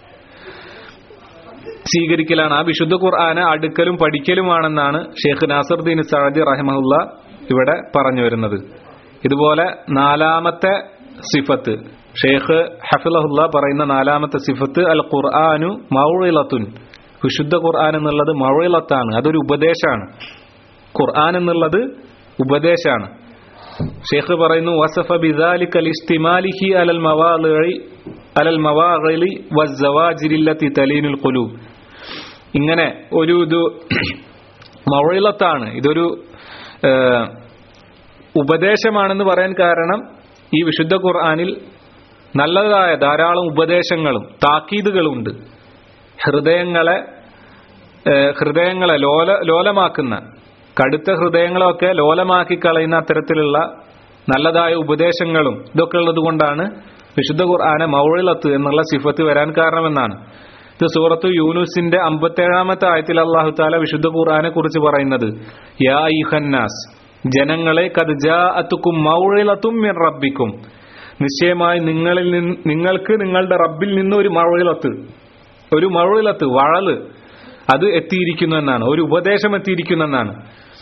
സ്വീകരിക്കലാണ് ആ വിശുദ്ധ ഖുർആന് അടുക്കലും പഠിക്കലുമാണെന്നാണ് ഷെയ്ഖ് നാസറുദ്ദീൻ സഅദി റഹിമഹുല്ല ഇവിടെ പറഞ്ഞു വരുന്നത് ഇതുപോലെ നാലാമത്തെ സിഫത്ത് ഷെയ്ഖ് ഹഫിലഹുല്ല പറയുന്ന നാലാമത്തെ സിഫത്ത് അൽ ഖുർആാനു മൗളിലത്തുൻ വിശുദ്ധ ഖുർആൻ എന്നുള്ളത് മൗളിലത്താണ് അതൊരു ഉപദേശമാണ് ഖുർആൻ എന്നുള്ളത് ഉപദേശമാണ് ഷെയ്ഖ് പറയുന്നു വസഫ ബിദാലിക ലിസ്തിമാലിഹി അലൽ മവാളിഇ അലൽ മവാളിലി വസ്സവാജിരില്ലത്തി തലീനുൽ ഖുലൂബ് ഇങ്ങനെ ഒരു ഇത് മൗളിലത്താണ് ഇതൊരു ഏഹ്, ഉപദേശമാണെന്ന് പറയാൻ കാരണം ഈ വിശുദ്ധ ഖുർആനിൽ നല്ലതായ ധാരാളം ഉപദേശങ്ങളും താക്കീതുകളും ഉണ്ട് ഹൃദയങ്ങളെ ഏഹ്, ഹൃദയങ്ങളെ ലോല ലോലമാക്കുന്ന കടുത്ത ഹൃദയങ്ങളൊക്കെ ലോലമാക്കി കളയുന്ന അത്തരത്തിലുള്ള നല്ലതായ ഉപദേശങ്ങളും ഇതൊക്കെ ഉള്ളത് കൊണ്ടാണ് വിശുദ്ധ ഖുർആനെ മൗളിലത്ത് എന്നുള്ള സിഫത്ത് വരാൻ കാരണമെന്നാണ് ഇത് സൂറത്ത് യൂനുസിന്റെ അമ്പത്തേഴാമത്തെ ആയത്തിൽ അള്ളാഹു താല വിശുദ്ധ ഖുർആനെ കുറിച്ച് പറയുന്നത് യാ ഇഹന്നാസ് ജനങ്ങളെ കത് ജാഅത്തുക്കും മൗളിലത്തും മിൻ റബ്ബിക്കും നിശ്ചയമായി നിങ്ങളിൽ നിന്ന് നിങ്ങൾക്ക് നിങ്ങളുടെ റബ്ബിൽ നിന്ന് ഒരു മഴവിലത്ത് ഒരു മഴവിലത്ത് വഴല് അത് എത്തിയിരിക്കുന്നു എന്നാണ് ഒരു ഉപദേശം എത്തിയിരിക്കുന്നു എന്നാണ്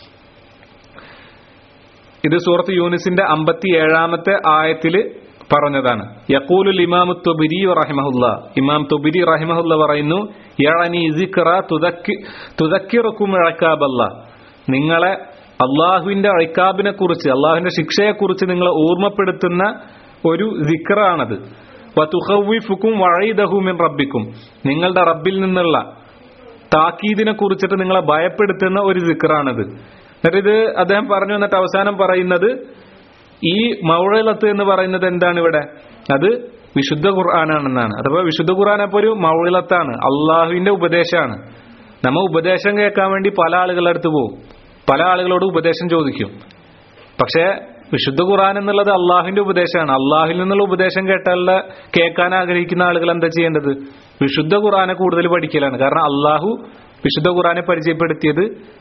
ഇത് സൂറത്ത് യൂനിസിന്റെ അമ്പത്തി ഏഴാമത്തെ ആയത്തില് പറഞ്ഞതാണ് യക്കൂലുൽ ഇമാം തുബിരി റഹിമഹുല്ല ഇമാം തുബിരി റഹിമഹുല്ല പറയുന്നു യഅനി സിക്റ തുദക്കി തുദക്കിറുക്കും ഇഴക്കാബല്ല നിങ്ങളെ അള്ളാഹുവിന്റെ അഴിക്കാബിനെ കുറിച്ച് അള്ളാഹുവിന്റെ ശിക്ഷയെ കുറിച്ച് നിങ്ങളെ ഓർമ്മപ്പെടുത്തുന്ന ഒരു സിക്റാണത് വതുഖവ്വിഫുക്കും വഴീദഹുമിൻ റബ്ബിക്കും നിങ്ങളുടെ റബ്ബിൽ നിന്നുള്ള താക്കീദിനെ കുറിച്ചിട്ട് നിങ്ങളെ ഭയപ്പെടുത്തുന്ന ഒരു സിക്റാണിത് എന്നിട്ട് ഇത് അദ്ദേഹം പറഞ്ഞു എന്നിട്ട് അവസാനം പറയുന്നത് ഈ മൗഴലത്ത് എന്ന് പറയുന്നത് എന്താണ് ഇവിടെ അത് വിശുദ്ധ ഖുർആാനാണെന്നാണ് അഥവാ വിശുദ്ധ ഖുർആൻ അപ്പൊ ഒരു മൗഴലത്താണ് അള്ളാഹുവിന്റെ ഉപദേശമാണ് നമ്മ ഉപദേശം കേൾക്കാൻ വേണ്ടി പല ആളുകളുടെ അടുത്ത് പോകും പല ആളുകളോട് ഉപദേശം ചോദിക്കും പക്ഷേ വിശുദ്ധ ഖുർആൻ എന്നുള്ളത് അള്ളാഹുവിന്റെ ഉപദേശമാണ് അള്ളാഹുവിൽ നിന്നുള്ള ഉപദേശം കേട്ടാലുള്ള കേൾക്കാൻ ആഗ്രഹിക്കുന്ന ആളുകൾ എന്താ ചെയ്യേണ്ടത് വിശുദ്ധ ഖുർആനെ കൂടുതൽ പഠിക്കലാണ് കാരണം അള്ളാഹു വിശുദ്ധ ഖുർആനെ പരിചയപ്പെടുത്തിയത്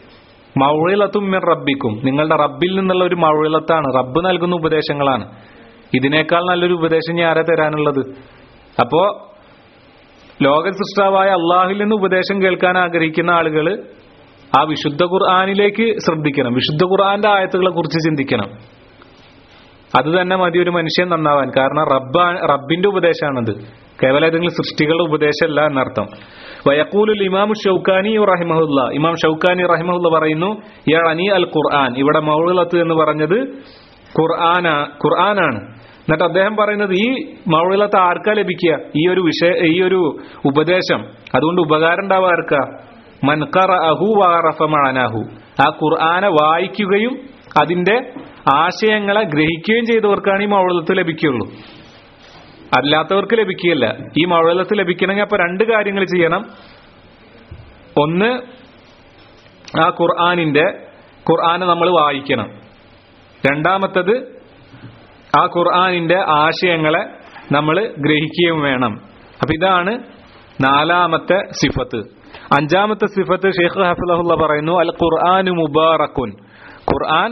മൗഴിലത്തും മിൻ റബ്ബിക്കും നിങ്ങളുടെ റബ്ബിൽ നിന്നുള്ള ഒരു മൗഴിലത്താണ് റബ്ബ് നൽകുന്ന ഉപദേശങ്ങളാണ് ഇതിനേക്കാൾ നല്ലൊരു ഉപദേശം ഇനി ആരാ തരാനുള്ളത് അപ്പോ ലോക സൃഷ്ടാവായ അള്ളാഹുവിൽ നിന്ന് ഉപദേശം കേൾക്കാൻ ആഗ്രഹിക്കുന്ന ആളുകൾ ആ വിശുദ്ധ ഖുർആാനിലേക്ക് ശ്രദ്ധിക്കണം വിശുദ്ധ ഖുർആന്റെ ആയത്തുകളെ കുറിച്ച് ചിന്തിക്കണം അത് തന്നെ മതി ഒരു മനുഷ്യൻ നന്നാവാൻ കാരണം റബ്ബാ റബ്ബിന്റെ ഉപദേശമാണത് കേവലം ഏതെങ്കിലും സൃഷ്ടികളുടെ ഉപദേശമല്ല എന്നർത്ഥം വയക്കൂലുൽ ഇമാം ഷൗക്കാനി റഹിമഹുല്ല ഇമാം ഷൗക്കാനി റഹിമഹുല്ല പറയുന്നു യഅനി അൽ ഖുർആൻ ഇവിടെ മൗളിലത്ത് എന്ന് പറഞ്ഞത് ഖുർആന ഖുർആനാണ് എന്നിട്ട് അദ്ദേഹം പറയുന്നത് ഈ മൗളിലത്ത് ആർക്കാ ലഭിക്കുക ഈ ഒരു വിഷയ ഈ ഒരു ഉപദേശം അതുകൊണ്ട് ഉപകാരം ഉണ്ടാവുക ആർക്കാ മൻകറ അഹു വാറഫ മാനാഹു ആ ഖുർആനെ വായിക്കുകയും അതിന്റെ ആശയങ്ങളെ ഗ്രഹിക്കുകയും ചെയ്തവർക്കാണ് ഈ മൗളത്ത് ലഭിക്കുകയുള്ളൂ അല്ലാത്തവർക്ക് ലഭിക്കുകയില്ല ഈ മൗളത്ത് ലഭിക്കണമെങ്കിൽ അപ്പൊ രണ്ട് കാര്യങ്ങൾ ചെയ്യണം ഒന്ന് ആ ഖുർആാനിന്റെ ഖുർആനെ നമ്മൾ വായിക്കണം രണ്ടാമത്തത് ആ ഖുർആാനിന്റെ ആശയങ്ങളെ നമ്മൾ ഗ്രഹിക്കുകയും വേണം അപ്പൊ ഇതാണ് നാലാമത്തെ സിഫത്ത് അഞ്ചാമത്തെ സിഫത്ത് ഷെയ്ഖ് ഹഫിദുള്ള പറയുന്നു അൽ ഖുർആാനു മുബാറക്കുൻ ഖുർആൻ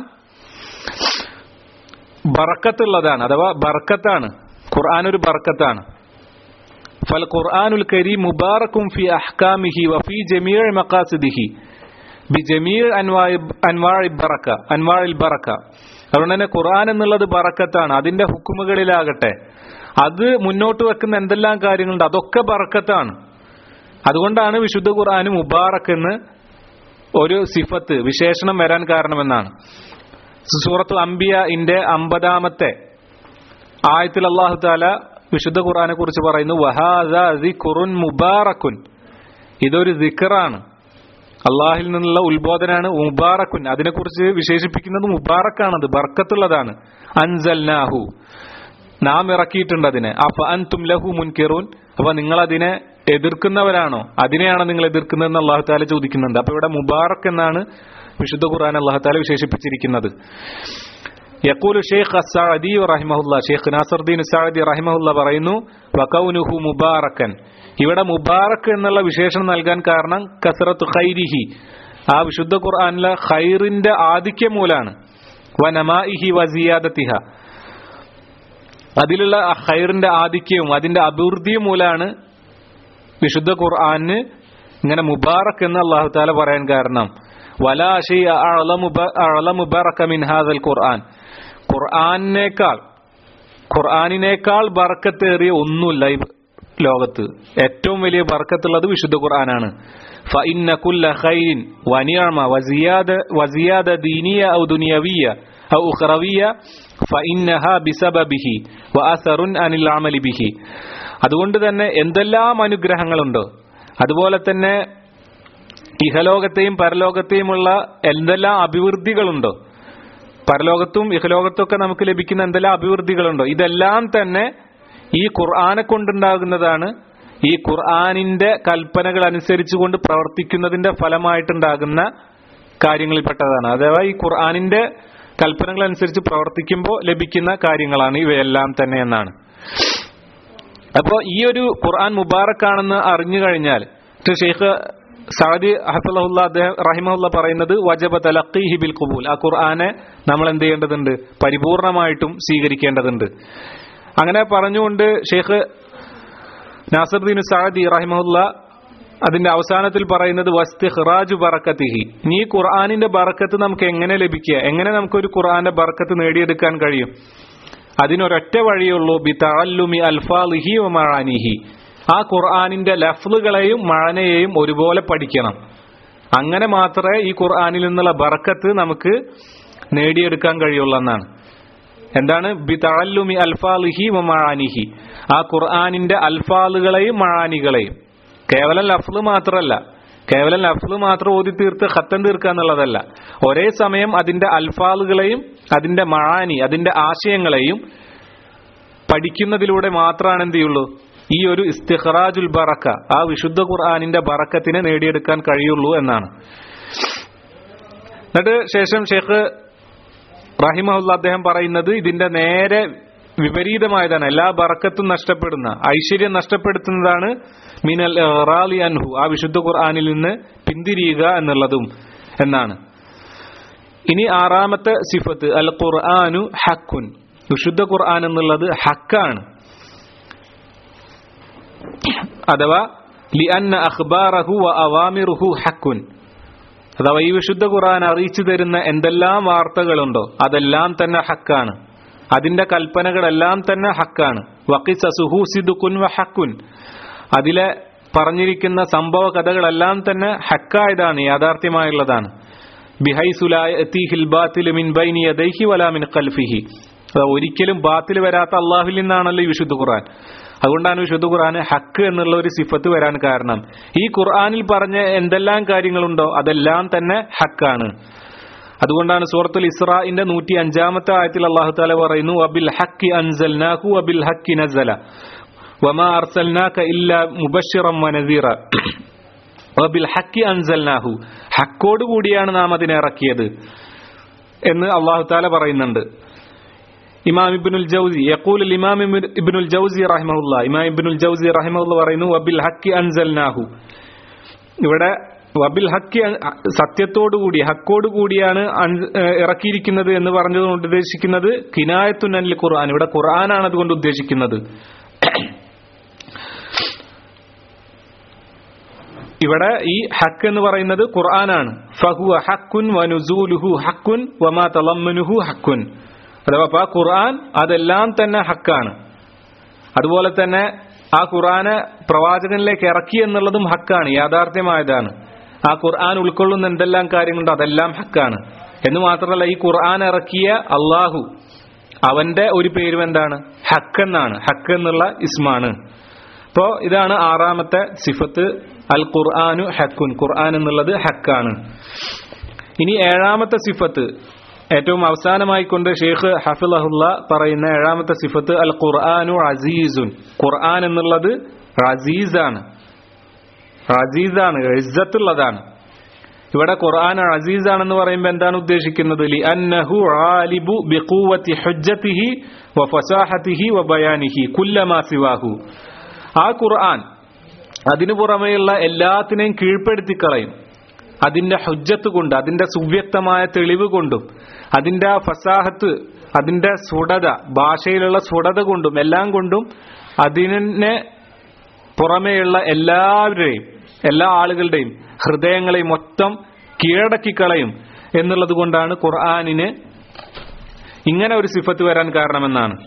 ബറക്കത്തുള്ളതാണ് അഥവാ ബർക്കത്താണ് ഖുർആൻ ഒരു ബർക്കത്താണ് ഫൽ ഖുർആനുൽ കരീം മുബാറക്കും ഫി അഹ്കാമിഹി വഫി ജമീഅ മഖാസിദിഹി ബി ജമീഅ അൻവാഇ അൻവാഇ ബറക്ക അൻവാഇൽ ബറക്ക അതുകൊണ്ട് തന്നെ ഖുർആൻ എന്നുള്ളത് ബറക്കത്താണ് അതിന്റെ ഹുക്കുമുകളിലാകട്ടെ അത് മുന്നോട്ട് വെക്കുന്ന എന്തെല്ലാം കാര്യങ്ങളുണ്ട് അതൊക്കെ ബറക്കത്താണ് അതുകൊണ്ടാണ് വിശുദ്ധ ഖുർആന് മുബാറക്ക് എന്ന് ഒരു സിഫത്ത് വിശേഷണം വരാൻ കാരണമെന്നാണ് സൂറത്തു അംബിയ ഇന്റെ അമ്പതാമത്തെ ആയത്തിൽ അള്ളാഹു താല വിശുദ്ധ ഖുർആനെ കുറിച്ച് പറയുന്നു വഹാദുൻ മുബാറക്കുൻ ഇതൊരു ദിക്കറാണ് അള്ളാഹിൽ നിന്നുള്ള ഉത്ബോധനാണ് മുബാറക്കുൻ അതിനെക്കുറിച്ച് വിശേഷിപ്പിക്കുന്നത് മുബാറക്കാണത് ബർക്കത്തുള്ളതാണ് അൻസൽനാഹു നാം ഇറക്കിയിട്ടുണ്ട് അതിനെ അഫ അൻതും ലഹു മുൻകിറൂൻ അപ്പൊ നിങ്ങൾ അതിനെ എതിർക്കുന്നവരാണോ അതിനെയാണോ നിങ്ങൾ എതിർക്കുന്നതെന്ന് അള്ളാഹു താല ചോദിക്കുന്നുണ്ട് അപ്പൊ ഇവിടെ മുബാറക്ക് എന്നാണ് വിശുദ്ധ ഖുർആൻ അള്ളാഹു താല വിശേഷിപ്പിച്ചിരിക്കുന്നത് യക്കൂലു ഷെയ്ഖ് അസാദി റഹിമഹുല്ല ഷെയ്ഖ് നാസറുദ്ദീൻ സാദി റഹിമഹുല്ല പറയുന്നു വകൗനുഹു മുബാറക്കൻ ഇവിടെ മുബാറക്ക് എന്നുള്ള വിശേഷണം നൽകാൻ കാരണം കസറത്ത് ഖൈരിഹി ആ വിശുദ്ധ ഖുർആനിലെ ഖൈറിന്റെ ആധിക്യം മൂലാണ് വനമാഇഹി വസിയാദത്തിഹ അതിലുള്ള ആ ഖൈറിന്റെ ആധിക്യവും അതിന്റെ അഭിവൃദ്ധിയും മൂലാണ് വിശുദ്ധ ഖുർആന് ഇങ്ങനെ മുബാറക്ക് എന്ന് അള്ളാഹു താല പറയാൻ കാരണം വലാ മിൻ ഹാദൽ ഖുർആൻ ഖുർആനേക്കാൾ ഖുർആാനിനേക്കാൾ ബർക്കത്തേറിയ ഒന്നുമില്ല ഈ ലോകത്ത് ഏറ്റവും വലിയ ബർക്കത്തുള്ളത് വിശുദ്ധ ഖുർആനാണ് ഫഇന്ന കുല്ല ഖൈരിൻ വനിഅമ വസിയാദ വസിയാദ ദീനിയ ഔ ദുനിയവിയ ഔ ഉഖറവിയ ഫഇന്നഹ ബിസബബിഹി വഅസറുൻ അനിൽ അമലി ബിഹി അതുകൊണ്ട് തന്നെ എന്തെല്ലാം അനുഗ്രഹങ്ങളുണ്ടോ അതുപോലെ തന്നെ ഇഹലോകത്തെയും പരലോകത്തെയുമുള്ള എന്തെല്ലാം അഭിവൃദ്ധികളുണ്ടോ പരലോകത്തും ഇഹലോകത്തും ഒക്കെ നമുക്ക് ലഭിക്കുന്ന എന്തെല്ലാം അഭിവൃദ്ധികളുണ്ടോ ഇതെല്ലാം തന്നെ ഈ ഖുർആനെ കൊണ്ടുണ്ടാകുന്നതാണ് ഈ ഖുർആനിന്റെ കൽപ്പനകൾ അനുസരിച്ചുകൊണ്ട് പ്രവർത്തിക്കുന്നതിന്റെ ഫലമായിട്ടുണ്ടാകുന്ന കാര്യങ്ങളിൽപ്പെട്ടതാണ് അഥവാ ഈ ഖുർആനിന്റെ കൽപ്പനകൾ അനുസരിച്ച് പ്രവർത്തിക്കുമ്പോൾ ലഭിക്കുന്ന കാര്യങ്ങളാണ് ഇവയെല്ലാം തന്നെ എന്നാണ് അപ്പോൾ ഈ ഒരു ഖുർആൻ മുബാറക്കാണെന്ന് അറിഞ്ഞു കഴിഞ്ഞാൽ ഷെയ്ഖ് സഅദി ഹഫലഹുല്ല അദ്ദേഹം റഹിമഹുല്ല പറയുന്നത് വജബ തലഖീഹി ബിൽ ഖുബൂൽ ആ ഖുർആനെ നമ്മൾ എന്ത് ചെയ്യേണ്ടതുണ്ട് പരിപൂർണമായിട്ടും സ്വീകരിക്കേണ്ടതുണ്ട് അങ്ങനെ പറഞ്ഞുകൊണ്ട് ഷെയ്ഖ് നാസറുദ്ദീൻ സഅദി റഹിമഹുല്ല അതിന്റെ അവസാനത്തിൽ പറയുന്നത് വസ്തിഹ്റാജു ബറക്കത്തിഹി നീ ഖുർആനിന്റെ ബറക്കത്ത് നമുക്ക് എങ്ങനെ ലഭിക്കുക എങ്ങനെ നമുക്ക് ഒരു ഖുർആന്റെ ബറക്കത്ത് നേടിയെടുക്കാൻ കഴിയും അതിനൊരൊറ്റ വഴിയുള്ളൂ ബി തഅല്ലുമി അൽഫാലിഹി വ മഅാനിഹി ആ ഖുർആാനിന്റെ ലഫ്ലുകളെയും മഴനയെയും ഒരുപോലെ പഠിക്കണം അങ്ങനെ മാത്രമേ ഈ ഖുർആാനിൽ നിന്നുള്ള ബറക്കത്ത് നമുക്ക് നേടിയെടുക്കാൻ കഴിയുള്ളൂ എന്നാണ് എന്താണ് ബി തഅല്ലുമി അൽഫാലിഹി വ മഅാനിഹി ആ ഖുർആാനിന്റെ അൽഫാലുകളെയും മഴാനികളെയും കേവലം ലഫ്ല് മാത്രമല്ല കേവലം ലഫ്ല് മാത്രം ഓതി തീർത്ത് ഖത്തം തീർക്കുക എന്നുള്ളതല്ല ഒരേ സമയം അതിന്റെ അൽഫാലുകളെയും അതിന്റെ മഴാനി അതിന്റെ ആശയങ്ങളെയും പഠിക്കുന്നതിലൂടെ മാത്രമാണ് എന്ത് ചെയ്യുള്ളൂ ഈ ഒരു ഇസ്തിഖറാജുൽ ബറക്ക ആ വിശുദ്ധ ഖുർആാനിന്റെ ബറക്കത്തിനെ നേടിയെടുക്കാൻ കഴിയുള്ളൂ എന്നാണ് എന്നിട്ട് ശേഷം ഷെയ്ഖ് റഹിമഹുല്ല അദ്ദേഹം പറയുന്നത് ഇതിന്റെ നേരെ വിപരീതമായതാണ് എല്ലാ ബറക്കത്തും നഷ്ടപ്പെടുന്ന ഐശ്വര്യം നഷ്ടപ്പെടുത്തുന്നതാണ് മിനൽ റാലി അൻഹു ആ വിശുദ്ധ ഖുർആാനിൽ നിന്ന് പിന്തിരിയുക എന്നുള്ളതും എന്നാണ് ഇനി ആറാമത്തെ സിഫത്ത് അൽ ഖുർആാനു ഹക്കുൻ വിശുദ്ധ ഖുർആൻ എന്നുള്ളത് ഹക്കാണ് അഥവാ ലി അന്ന അഖ്ബാറഹു വ അവാമിറുഹു ഹക്കുൻ അഥവാ ഈ വിശുദ്ധ ഖുർആൻ അറിയിച്ചു തരുന്ന എന്തെല്ലാം വാർത്തകളുണ്ടോ അതെല്ലാം തന്നെ ഹക്കാണ് അതിന്റെ കൽപ്പനകളെല്ലാം തന്നെ ഹക്കാണ് വഖിസസുഹു സിദുക്കുൻ വ ഹക്കുൻ അതിലെ പറഞ്ഞിരിക്കുന്ന സംഭവ കഥകളെല്ലാം തന്നെ ഹക്കായതാണ് യാഥാർത്ഥ്യമായുള്ളതാണ് ഒരിക്കലും ബാത്തിൽ വരാത്ത അള്ളാഹുൽ നിന്നാണല്ലോ ഈ വിശുദ്ധ ഖുർആൻ അതുകൊണ്ടാണ് വിശുദ്ധ ഖുർആന് ഹക്ക് എന്നുള്ള ഒരു സിഫത്ത് വരാൻ കാരണം ഈ ഖുർആനിൽ പറഞ്ഞ എന്തെല്ലാം കാര്യങ്ങളുണ്ടോ അതെല്ലാം തന്നെ ഹക്കാണ് അതുകൊണ്ടാണ് സൂറത്തുൽ ഇസ്രാഇന്റെ നൂറ്റി അഞ്ചാമത്തെ ആയത്തിൽ അള്ളാഹു താല പറയുന്നു അബിൽ ഹക്കി അൻസൽനാഹു അബിൽ ഹക്കി നസല വമാ അർസൽനാക ഇല്ല മുബഷിറം വനദീറ വബിൽ ഹക്കി അൻസൽനാഹു ഹക്കോട് കൂടിയാണ് നാം അതിനെ ഇറക്കിയത് എന്ന് അള്ളാഹു താല പറയുന്നുണ്ട് ഇമാം ഇബ്നുൽ ജൗസി യഖൂൽ ഇമാം ഇബ്നുൽ ജൗസി റഹിമഹുല്ല ഇമാം ഇബ്നുൽ ജൗസി റഹിമഹുല്ല പറയുന്നു വബിൽ ഹക്കി അൻസൽനാഹു ഇവിടെ വബിൽ ഹക്കി സത്യത്തോടുകൂടി ഹക്കോട് കൂടിയാണ് ഇറക്കിയിരിക്കുന്നത് എന്ന് പറഞ്ഞതുകൊണ്ട് ഉദ്ദേശിക്കുന്നത് കിനായത്തുൻ അനിൽ ഖുർആൻ ഇവിടെ ഖുർആനാണ് അതുകൊണ്ട് ഉദ്ദേശിക്കുന്നത് ഇവിടെ ഈ ഹക്ക് എന്ന് പറയുന്നത് ഖുർആനാണ് ഫഹുവ ഹക്കുൻ വനുസൂലുഹു ഹക്കുൻ വമാ തളമ്മനുഹു ഹക്കുൻ അഥവാ അപ്പൊ ആ ഖുർആൻ അതെല്ലാം തന്നെ ഹക്കാണ് അതുപോലെ തന്നെ ആ ഖുർആനെ പ്രവാചകനിലേക്ക് ഇറക്കി എന്നുള്ളതും ഹക്കാണ് യാഥാർത്ഥ്യമായതാണ് ആ ഖുർആൻ ഉൾക്കൊള്ളുന്ന എന്തെല്ലാം കാര്യങ്ങളുണ്ടോ അതെല്ലാം ഹക്കാണ് എന്ന് മാത്രമല്ല ഈ ഖുർആൻ ഇറക്കിയ അള്ളാഹു അവന്റെ ഒരു പേരും എന്താണ് ഹക്ക് എന്നാണ് ഹക്ക് എന്നുള്ള ഇസ്മാണ് അപ്പോ ഇതാണ് ആറാമത്തെ സിഫത്ത് അൽ ഖുർആാനു ഹക്കുൻ ഖുർആൻ എന്നുള്ളത് ഹക്കാണ് ഇനി ഏഴാമത്തെ സിഫത്ത് ഏറ്റവും അവസാനമായി കൊണ്ട് ഷെയ്ഖ് ഹഫിലഹുല്ല പറയുന്ന ഏഴാമത്തെ സിഫത്ത് അൽ ഖുർആാനു അസീസുൻ ഖുർആൻ എന്നുള്ളത് അസീസാണ് അസീസാണ് ഇസ്സത്തുള്ളതാണ് ഇവിടെ ഖുർആൻ അസീസാണെന്ന് പറയുമ്പോൾ എന്താണ് ഉദ്ദേശിക്കുന്നത് ലി അന്നഹു ആലിബു ബിഖുവത്തി ഹുജ്ജതിഹി വ ഫസാഹതിഹി വ ബയാനിഹി കുല്ലമാ സിവാഹു ആ ഖുർആൻ അതിനു പുറമെയുള്ള എല്ലാത്തിനെയും കീഴ്പ്പെടുത്തി കളയും അതിന്റെ ഹുജ്ജത്ത് കൊണ്ട് അതിന്റെ സുവ്യക്തമായ തെളിവ് കൊണ്ടും അതിന്റെ ആ ഫസാഹത്ത് അതിന്റെ സ്ഫുടത ഭാഷയിലുള്ള സ്ഫുടത കൊണ്ടും എല്ലാം കൊണ്ടും അതിനെ പുറമെയുള്ള എല്ലാവരുടെയും എല്ലാ ആളുകളുടെയും ഹൃദയങ്ങളെയും മൊത്തം കീഴടക്കി കളയും എന്നുള്ളത് കൊണ്ടാണ് ഖുർആാനിന് ഇങ്ങനെ ഒരു സിഫത്ത് വരാൻ കാരണമെന്നാണ്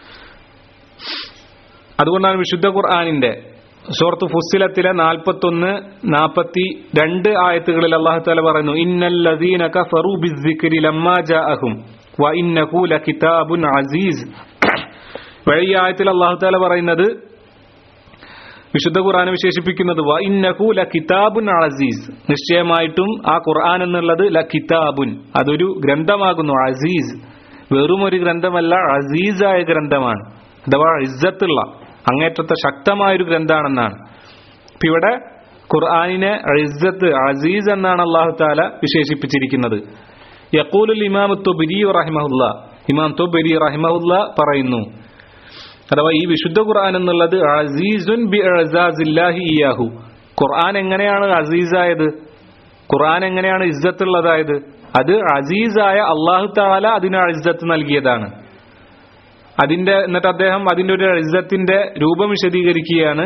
അതുകൊണ്ടാണ് വിശുദ്ധ ഖുർആാനിന്റെ സൂറത്ത് ഫുസിലത്തിലെ നാൽപ്പത്തൊന്ന് നാൽപ്പത്തി രണ്ട് ആയത്തുകളിൽ അള്ളാഹു താല പറയുന്നു ഇന്നല്ലദീന കഫറു ബിസ്സിക്രി ലമ്മാ ജാഅഹും വ ഇന്നഹു ലകിതാബുൻ അസീസ് വഴി ആയത്തിൽ അള്ളാഹു താല പറയുന്നത് വിശുദ്ധ ഖുർആനെ വിശേഷിപ്പിക്കുന്നത് വ ഇന്നഹു ലകിതാബുൻ അസീസ് നിശ്ചയമായിട്ടും ആ ഖുർആൻ എന്നുള്ളത് ലകിതാബുൻ അതൊരു ഗ്രന്ഥമാകുന്നു അസീസ് വെറും ഒരു ഗ്രന്ഥമല്ല അസീസായ ഗ്രന്ഥമാണ് അഥവാ ഇസ്സത്തുള്ള അങ്ങേറ്റത്തെ ശക്തമായൊരു ഗ്രന്ഥാണെന്നാണ് ഇപ്പൊ ഇവിടെ ഖുർആാനിനെ ഇസ്സത്ത് അസീസ് എന്നാണ് അള്ളാഹു താല വിശേഷിപ്പിച്ചിരിക്കുന്നത് യക്കൂലുൽ ഇമാം തൊബിരി റഹിമഹുല്ല ഇമാം തൊബിരി റഹിമഹുല്ല പറയുന്നു അഥവാ ഈ വിശുദ്ധ ഖുർആൻ എന്നുള്ളത് അസീസുൻ ബി അസാസില്ലാഹി ഇയാഹു ഖുർആൻ എങ്ങനെയാണ് അസീസായത് ഖുർആൻ എങ്ങനെയാണ് ഇസ്സത്തുള്ളതായത് അത് അസീസായ അള്ളാഹു താല അതിന് ഇസ്സത്ത് നൽകിയതാണ് അതിന്റെ എന്നിട്ട് അദ്ദേഹം അതിന്റെ ഒരു ഇസ്സത്തിന്റെ രൂപം വിശദീകരിക്കുകയാണ്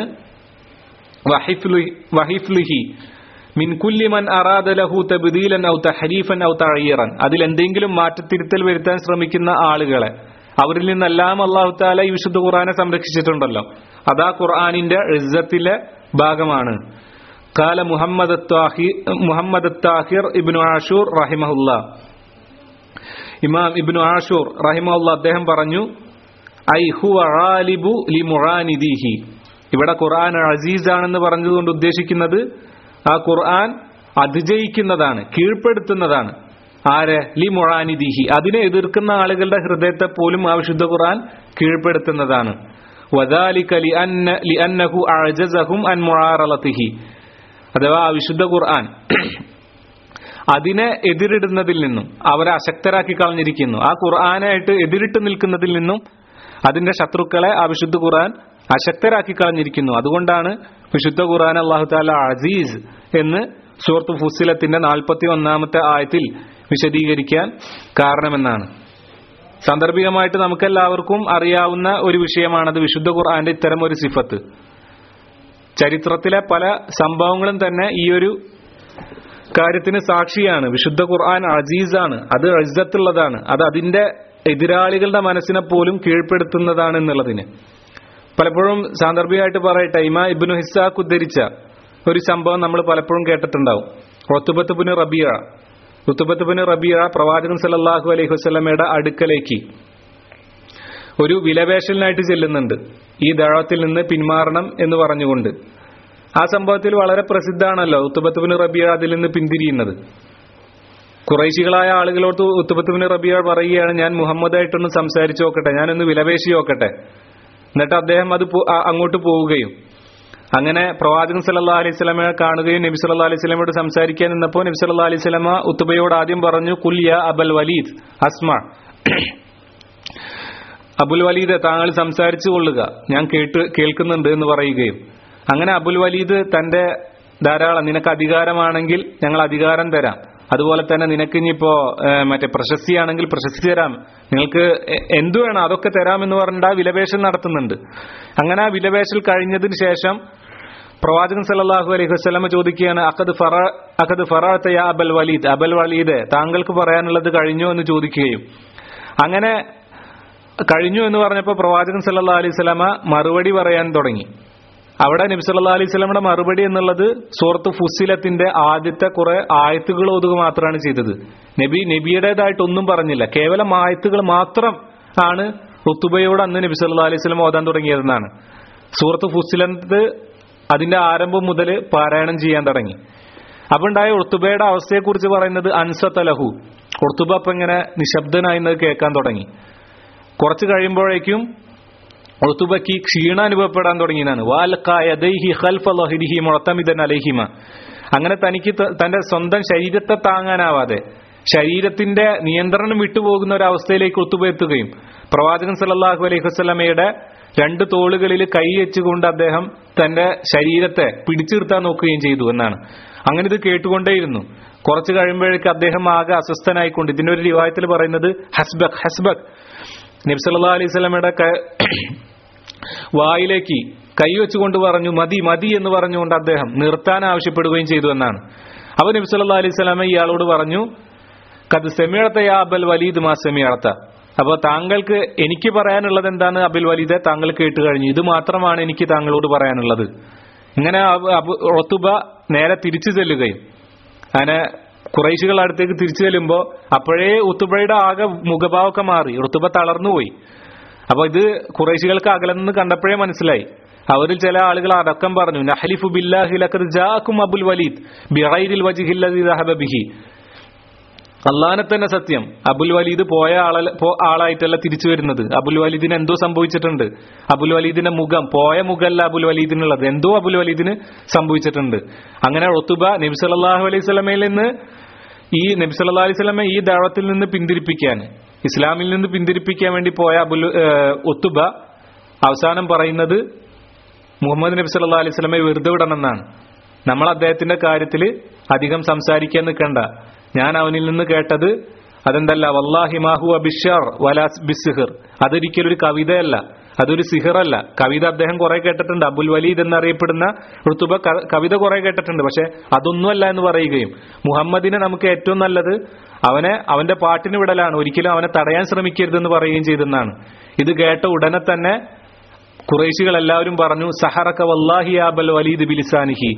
വഹിഫ്ലുഹി മിൻ കുല്ലി മൻ അറാദ ലഹു തബ്ദീലൻ ഔ തഹരീഫൻ ഔ തഅയ്യിറൻ അതിൽ എന്തെങ്കിലും മാറ്റത്തിരുത്തൽ വരുത്താൻ ശ്രമിക്കുന്ന ആളുകളെ അവരിൽ നിന്നെല്ലാം അള്ളാഹു താല ഈ വിശുദ്ധ ഖുർആനെ സംരക്ഷിച്ചിട്ടുണ്ടല്ലോ അതാ ഖുർആനിന്റെ ഇസ്സത്തിലെ ഭാഗമാണ് കാല മുഹമ്മദ് മുഹമ്മദ് താഹിർ ഇബ്നു ആഷൂർ റഹിമഹുല്ല ഇമാം ഇബ്നു ആഷൂർ റഹിമഹുല്ല അദ്ദേഹം പറഞ്ഞു ഐ ഹുവ ആലിബു ലി മുറാനിദിഹി ഇവിടെ ഖുർആൻ അസീസ് ആണെന്ന് പറഞ്ഞതുകൊണ്ട് ഉദ്ദേശിക്കുന്നത് ആ ഖുർആൻ അതിജയിക്കുന്നതാണ് കീഴ്പ്പെടുത്തുന്നതാണ് ആരെ ലി മൊഴാനിദിഹി അതിനെ എതിർക്കുന്ന ആളുകളുടെ ഹൃദയത്തെ പോലും ആ വിശുദ്ധ ഖുർആൻ കീഴ്പ്പെടുത്തുന്നതാണ് വദാലിക ലി അന്ന ലി അന്നഹു അഅജസഹും അൻ മുആറളതിഹി അഥവാ ആ വിശുദ്ധ ഖുർആൻ അതിനെ എതിരിടുന്നതിൽ നിന്നും അവരെ അശക്തരാക്കി കളഞ്ഞിരിക്കുന്നു ആ ഖുർആനായിട്ട് എതിരിട്ട് നിൽക്കുന്നതിൽ നിന്നും അതിന്റെ ശത്രുക്കളെ ആ വിശുദ്ധ ഖുർആൻ അശക്തരാക്കി കളഞ്ഞിരിക്കുന്നു അതുകൊണ്ടാണ് വിശുദ്ധ ഖുർആൻ അള്ളാഹു താല അസീസ് എന്ന് സൂറത്ത് ഫുസിലത്തിന്റെ നാൽപ്പത്തി ഒന്നാമത്തെ ആയത്തിൽ വിശദീകരിക്കാൻ കാരണമെന്നാണ് സാന്ദർഭികമായിട്ട് നമുക്കെല്ലാവർക്കും അറിയാവുന്ന ഒരു വിഷയമാണത് വിശുദ്ധ ഖുർആന്റെ ഇത്തരം ഒരു സിഫത്ത് ചരിത്രത്തിലെ പല സംഭവങ്ങളും തന്നെ ഈ ഒരു കാര്യത്തിന് സാക്ഷിയാണ് വിശുദ്ധ ഖുർആൻ അജീസാണ് അത് അജ്ജത്തുള്ളതാണ് അത് അതിന്റെ എതിരാളികളുടെ മനസ്സിനെ പോലും കീഴ്പ്പെടുത്തുന്നതാണ് എന്നുള്ളതിന് പലപ്പോഴും സാന്ദർഭികമായിട്ട് പറയട്ടെ ഇമാ ഇബ്നു ഹിസാഖ് ഉദ്ധരിച്ച ഒരു സംഭവം നമ്മൾ പലപ്പോഴും കേട്ടിട്ടുണ്ടാവും റൊത്തുബത്തുബിന് റബിയ റുത്തുബത്തുബിന് റബിയ പ്രവാചകൻ സല്ലല്ലാഹു അലൈഹി വസല്ലമയുടെ അടുക്കലേക്ക് ഒരു വിലപേശലിനായിട്ട് ചെല്ലുന്നുണ്ട് ഈ ദഴത്തിൽ നിന്ന് പിന്മാറണം എന്ന് പറഞ്ഞുകൊണ്ട് ആ സംഭവത്തിൽ വളരെ പ്രസിദ്ധമാണല്ലോ ഉത്തുബത്തുബിന് റബിയ അതിൽ നിന്ന് പിന്തിരിയുന്നത് കുറേശികളായ ആളുകളോട് ഉത്തുബത്തുബിന് റബിയ പറയുകയാണ് ഞാൻ മുഹമ്മദായിട്ടൊന്ന് സംസാരിച്ചു നോക്കട്ടെ ഞാനൊന്ന് വിലപേശി നോക്കട്ടെ എന്നിട്ട് അദ്ദേഹം അത് പോ- ആ- അങ്ങോട്ട് പോവുകയും അങ്ങനെ പ്രവാചകൻ സല്ലാ അലൈഹി സ്വലമയെ കാണുകയും നബി സല്ലാ അലൈഹി സ്വലമയോട് സംസാരിക്കാൻ നിന്നപ്പോൾ നബി സല്ലാ അലൈഹി സ്വലമ ഉത്തുബയോട് ആദ്യം പറഞ്ഞു കുല്യ അബൽ വലീദ് അസ്മ അബുൽ വലീദ് താങ്കൾ സംസാരിച്ചു കൊള്ളുക ഞാൻ കേട്ട് കേൾക്കുന്നുണ്ട് എന്ന് പറയുകയും അങ്ങനെ അബുൽ വലീദ് തന്റെ ധാരാളം നിനക്ക് അധികാരമാണെങ്കിൽ ഞങ്ങൾ അധികാരം തരാം അതുപോലെ തന്നെ നിനക്ക് ഇനിയിപ്പോ ഏഹ്, മറ്റേ പ്രശസ്തിയാണെങ്കിൽ പ്രശസ്തി തരാം നിങ്ങൾക്ക് എ- എന്തു വേണം അതൊക്കെ തരാം എന്ന് പറഞ്ഞിട്ട് ആ വിലപേശൽ നടത്തുന്നുണ്ട് അങ്ങനെ ആ വിലപേശൽ കഴിഞ്ഞതിന് ശേഷം പ്രവാചകൻ സല്ലല്ലാഹു അലൈഹി വസല്ലമ ചോദിക്കുകയാണ് അഖദ് ഫറ അഖദ് ഫറഅത യാ അബൽ വലീദ് അബൽ വലീദ് താങ്കൾക്ക് പറയാനുള്ളത് കഴിഞ്ഞോ എന്ന് ചോദിക്കുകയും അങ്ങനെ കഴിഞ്ഞു എന്ന് പറഞ്ഞപ്പോൾ പ്രവാചകൻ സല്ലല്ലാഹു അലൈഹി വസല്ലമ മറുപടി പറയാൻ തുടങ്ങി അവിടെ നബി സല്ലല്ലാഹു അലൈഹി വസല്ലമയുടെ മറുപടി എന്നുള്ളത് സൂറത്ത് ഫുസിലത്തിന്റെ ആദ്യത്തെ കുറെ ആയത്തുകൾ ഓതുക മാത്രമാണ് ചെയ്തത് നബി നബിയുടേതായിട്ടൊന്നും പറഞ്ഞില്ല കേവലം ആയത്തുകൾ മാത്രം ആണ് റുത്തുബയോട് അന്ന് നബി സല്ലല്ലാഹു അലൈഹി വസല്ലം ഓതാൻ തുടങ്ങിയതെന്നാണ് സൂറത്ത് ഫുസിലത്ത് അതിന്റെ ആരംഭം മുതൽ പാരായണം ചെയ്യാൻ തുടങ്ങി അപ്പൊ ഉണ്ടായ ഉർത്തുബയുടെ അവസ്ഥയെക്കുറിച്ച് പറയുന്നത് അൻസത്തലഹു ഉർത്തുബ അപ്പൊ ഇങ്ങനെ നിശബ്ദനായിരുന്നത് കേൾക്കാൻ തുടങ്ങി കുറച്ച് കഴിയുമ്പോഴേക്കും ഉർത്തുബയ്ക്ക് ക്ഷീണം അനുഭവപ്പെടാൻ തുടങ്ങിയതാണ് വാൽക്കായദൈഹി ഖൽഫ ലഹിരിഹി മുഴത്തമിതൻ അലഹിമ അങ്ങനെ തനിക്ക് ത- തന്റെ സ്വന്തം ശരീരത്തെ താങ്ങാനാവാതെ ശരീരത്തിന്റെ നിയന്ത്രണം വിട്ടുപോകുന്ന ഒരു അവസ്ഥയിലേക്ക് ഒത്തുപോയെത്തുകയും പ്രവാചകൻ സല്ലല്ലാഹു അലൈഹി വസല്ലമയുടെ രണ്ട് തോളുകളിൽ കൈ വെച്ചുകൊണ്ട് അദ്ദേഹം തന്റെ ശരീരത്തെ പിടിച്ചു നിർത്താൻ നോക്കുകയും ചെയ്തു എന്നാണ് അങ്ങനെ ഇത് കേട്ടുകൊണ്ടേയിരുന്നു കുറച്ച് കഴിയുമ്പോഴേക്ക് അദ്ദേഹം ആകെ അസ്വസ്ഥനായിക്കൊണ്ട് ഇതിന്റെ ഒരു റിവായത്തിൽ പറയുന്നത് ഹസ്ബക് ഹസ്ബക് നബി സല്ലല്ലാഹു അലൈഹി വസല്ലമയുടെ ക- വായിലേക്ക് കൈവച്ചുകൊണ്ട് പറഞ്ഞു മതി മതി എന്ന് പറഞ്ഞുകൊണ്ട് അദ്ദേഹം നിർത്താൻ ആവശ്യപ്പെടുകയും ചെയ്തു എന്നാണ് അപ്പൊ നബി സല്ലല്ലാഹു അലൈഹി വസല്ലമ ഇയാളോട് പറഞ്ഞു കത് സെമിയടത്ത യാ അബൽ വലീദ് മാ സെമിയടത്ത അപ്പൊ താങ്കൾക്ക് എനിക്ക് പറയാനുള്ളത് എന്താണ് അബുൽ വലീദെ താങ്കൾ കേട്ട് കഴിഞ്ഞു ഇത് മാത്രമാണ് എനിക്ക് താങ്കളോട് പറയാനുള്ളത് ഇങ്ങനെ അബ്- അബ്- ഒത്തുബ നേരെ തിരിച്ചു ചെല്ലുകയും അങ്ങനെ കുറേശികൾ അടുത്തേക്ക് തിരിച്ചു ചെല്ലുമ്പോ അപ്പോഴേ ഉത്തുബയുടെ ആകെ മുഖഭാവമൊക്കെ മാറി ഋതുബ തളർന്നുപോയി അപ്പൊ ഇത് കുറേശികൾക്ക് അകലെ നിന്ന് കണ്ടപ്പോഴേ മനസ്സിലായി അവരിൽ ചില ആളുകൾ അടക്കം പറഞ്ഞു നഹലിഫു ബില്ലാഹി ലഖദ് ജാഅക്കും അബുൽ വലീദ് ബിഗൈരിൽ വജ്ഹിൽ ലദീ ദഹബ ബിഹി അള്ളാനെ തന്നെ സത്യം അബുൽ വലീദ് പോയ ആള പോ- ആളായിട്ടല്ല തിരിച്ചു വരുന്നത് അബുൽ വലീദിന് എന്തോ സംഭവിച്ചിട്ടുണ്ട് അബുൽ വലീദിന്റെ മുഖം പോയ മുഖമല്ല അബുൽ വലീദിനുള്ളത് എന്തോ അബുൽ വലീദിന് സംഭവിച്ചിട്ടുണ്ട് അങ്ങനെ ഒത്തുബ നബി സല്ലല്ലാഹു അലൈഹി സ്വലമയിൽ നിന്ന് ഈ നബി സല്ലല്ലാഹു അലൈഹി സ്വലമെ ഈ ദാവത്തിൽ നിന്ന് പിന്തിരിപ്പിക്കാൻ ഇസ്ലാമിൽ നിന്ന് പിന്തിരിപ്പിക്കാൻ വേണ്ടി പോയ അബുൽ ഏഹ്, ഒത്തുബ അവസാനം പറയുന്നത് മുഹമ്മദ് നബി സല്ലല്ലാഹു അലൈഹി സ്വലമെ വെറുതെ വിടണമെന്നാണ് നമ്മൾ അദ്ദേഹത്തിന്റെ കാര്യത്തിൽ അധികം സംസാരിക്കാൻ നിൽക്കണ്ട ഞാൻ അവനിൽ നിന്ന് കേട്ടത് അതെന്തല്ല വല്ലാഹി മാഹു അബിഷർ വലാ ബിസിഹിർ അതൊരിക്കലും ഒരു കവിതയല്ല അതൊരു സിഹിറല്ല കവിത അദ്ദേഹം കുറെ കേട്ടിട്ടുണ്ട് അബുൽ വലീദ് എന്നറിയപ്പെടുന്ന ഋതുബ ക- കവിത കുറെ കേട്ടിട്ടുണ്ട് പക്ഷെ അതൊന്നുമല്ല എന്ന് പറയുകയും മുഹമ്മദിനെ നമുക്ക് ഏറ്റവും നല്ലത് അവനെ അവന്റെ പാട്ടിന് വിടലാണ് ഒരിക്കലും അവനെ തടയാൻ ശ്രമിക്കരുതെന്ന് പറയുകയും ചെയ്തെന്നാണ് ഇത് കേട്ട ഉടനെ തന്നെ കുറേശികൾ എല്ലാവരും പറഞ്ഞു സഹറക്ക വല്ലാഹി യാ അബൽ വലീദ് ബിലിസാനിഹി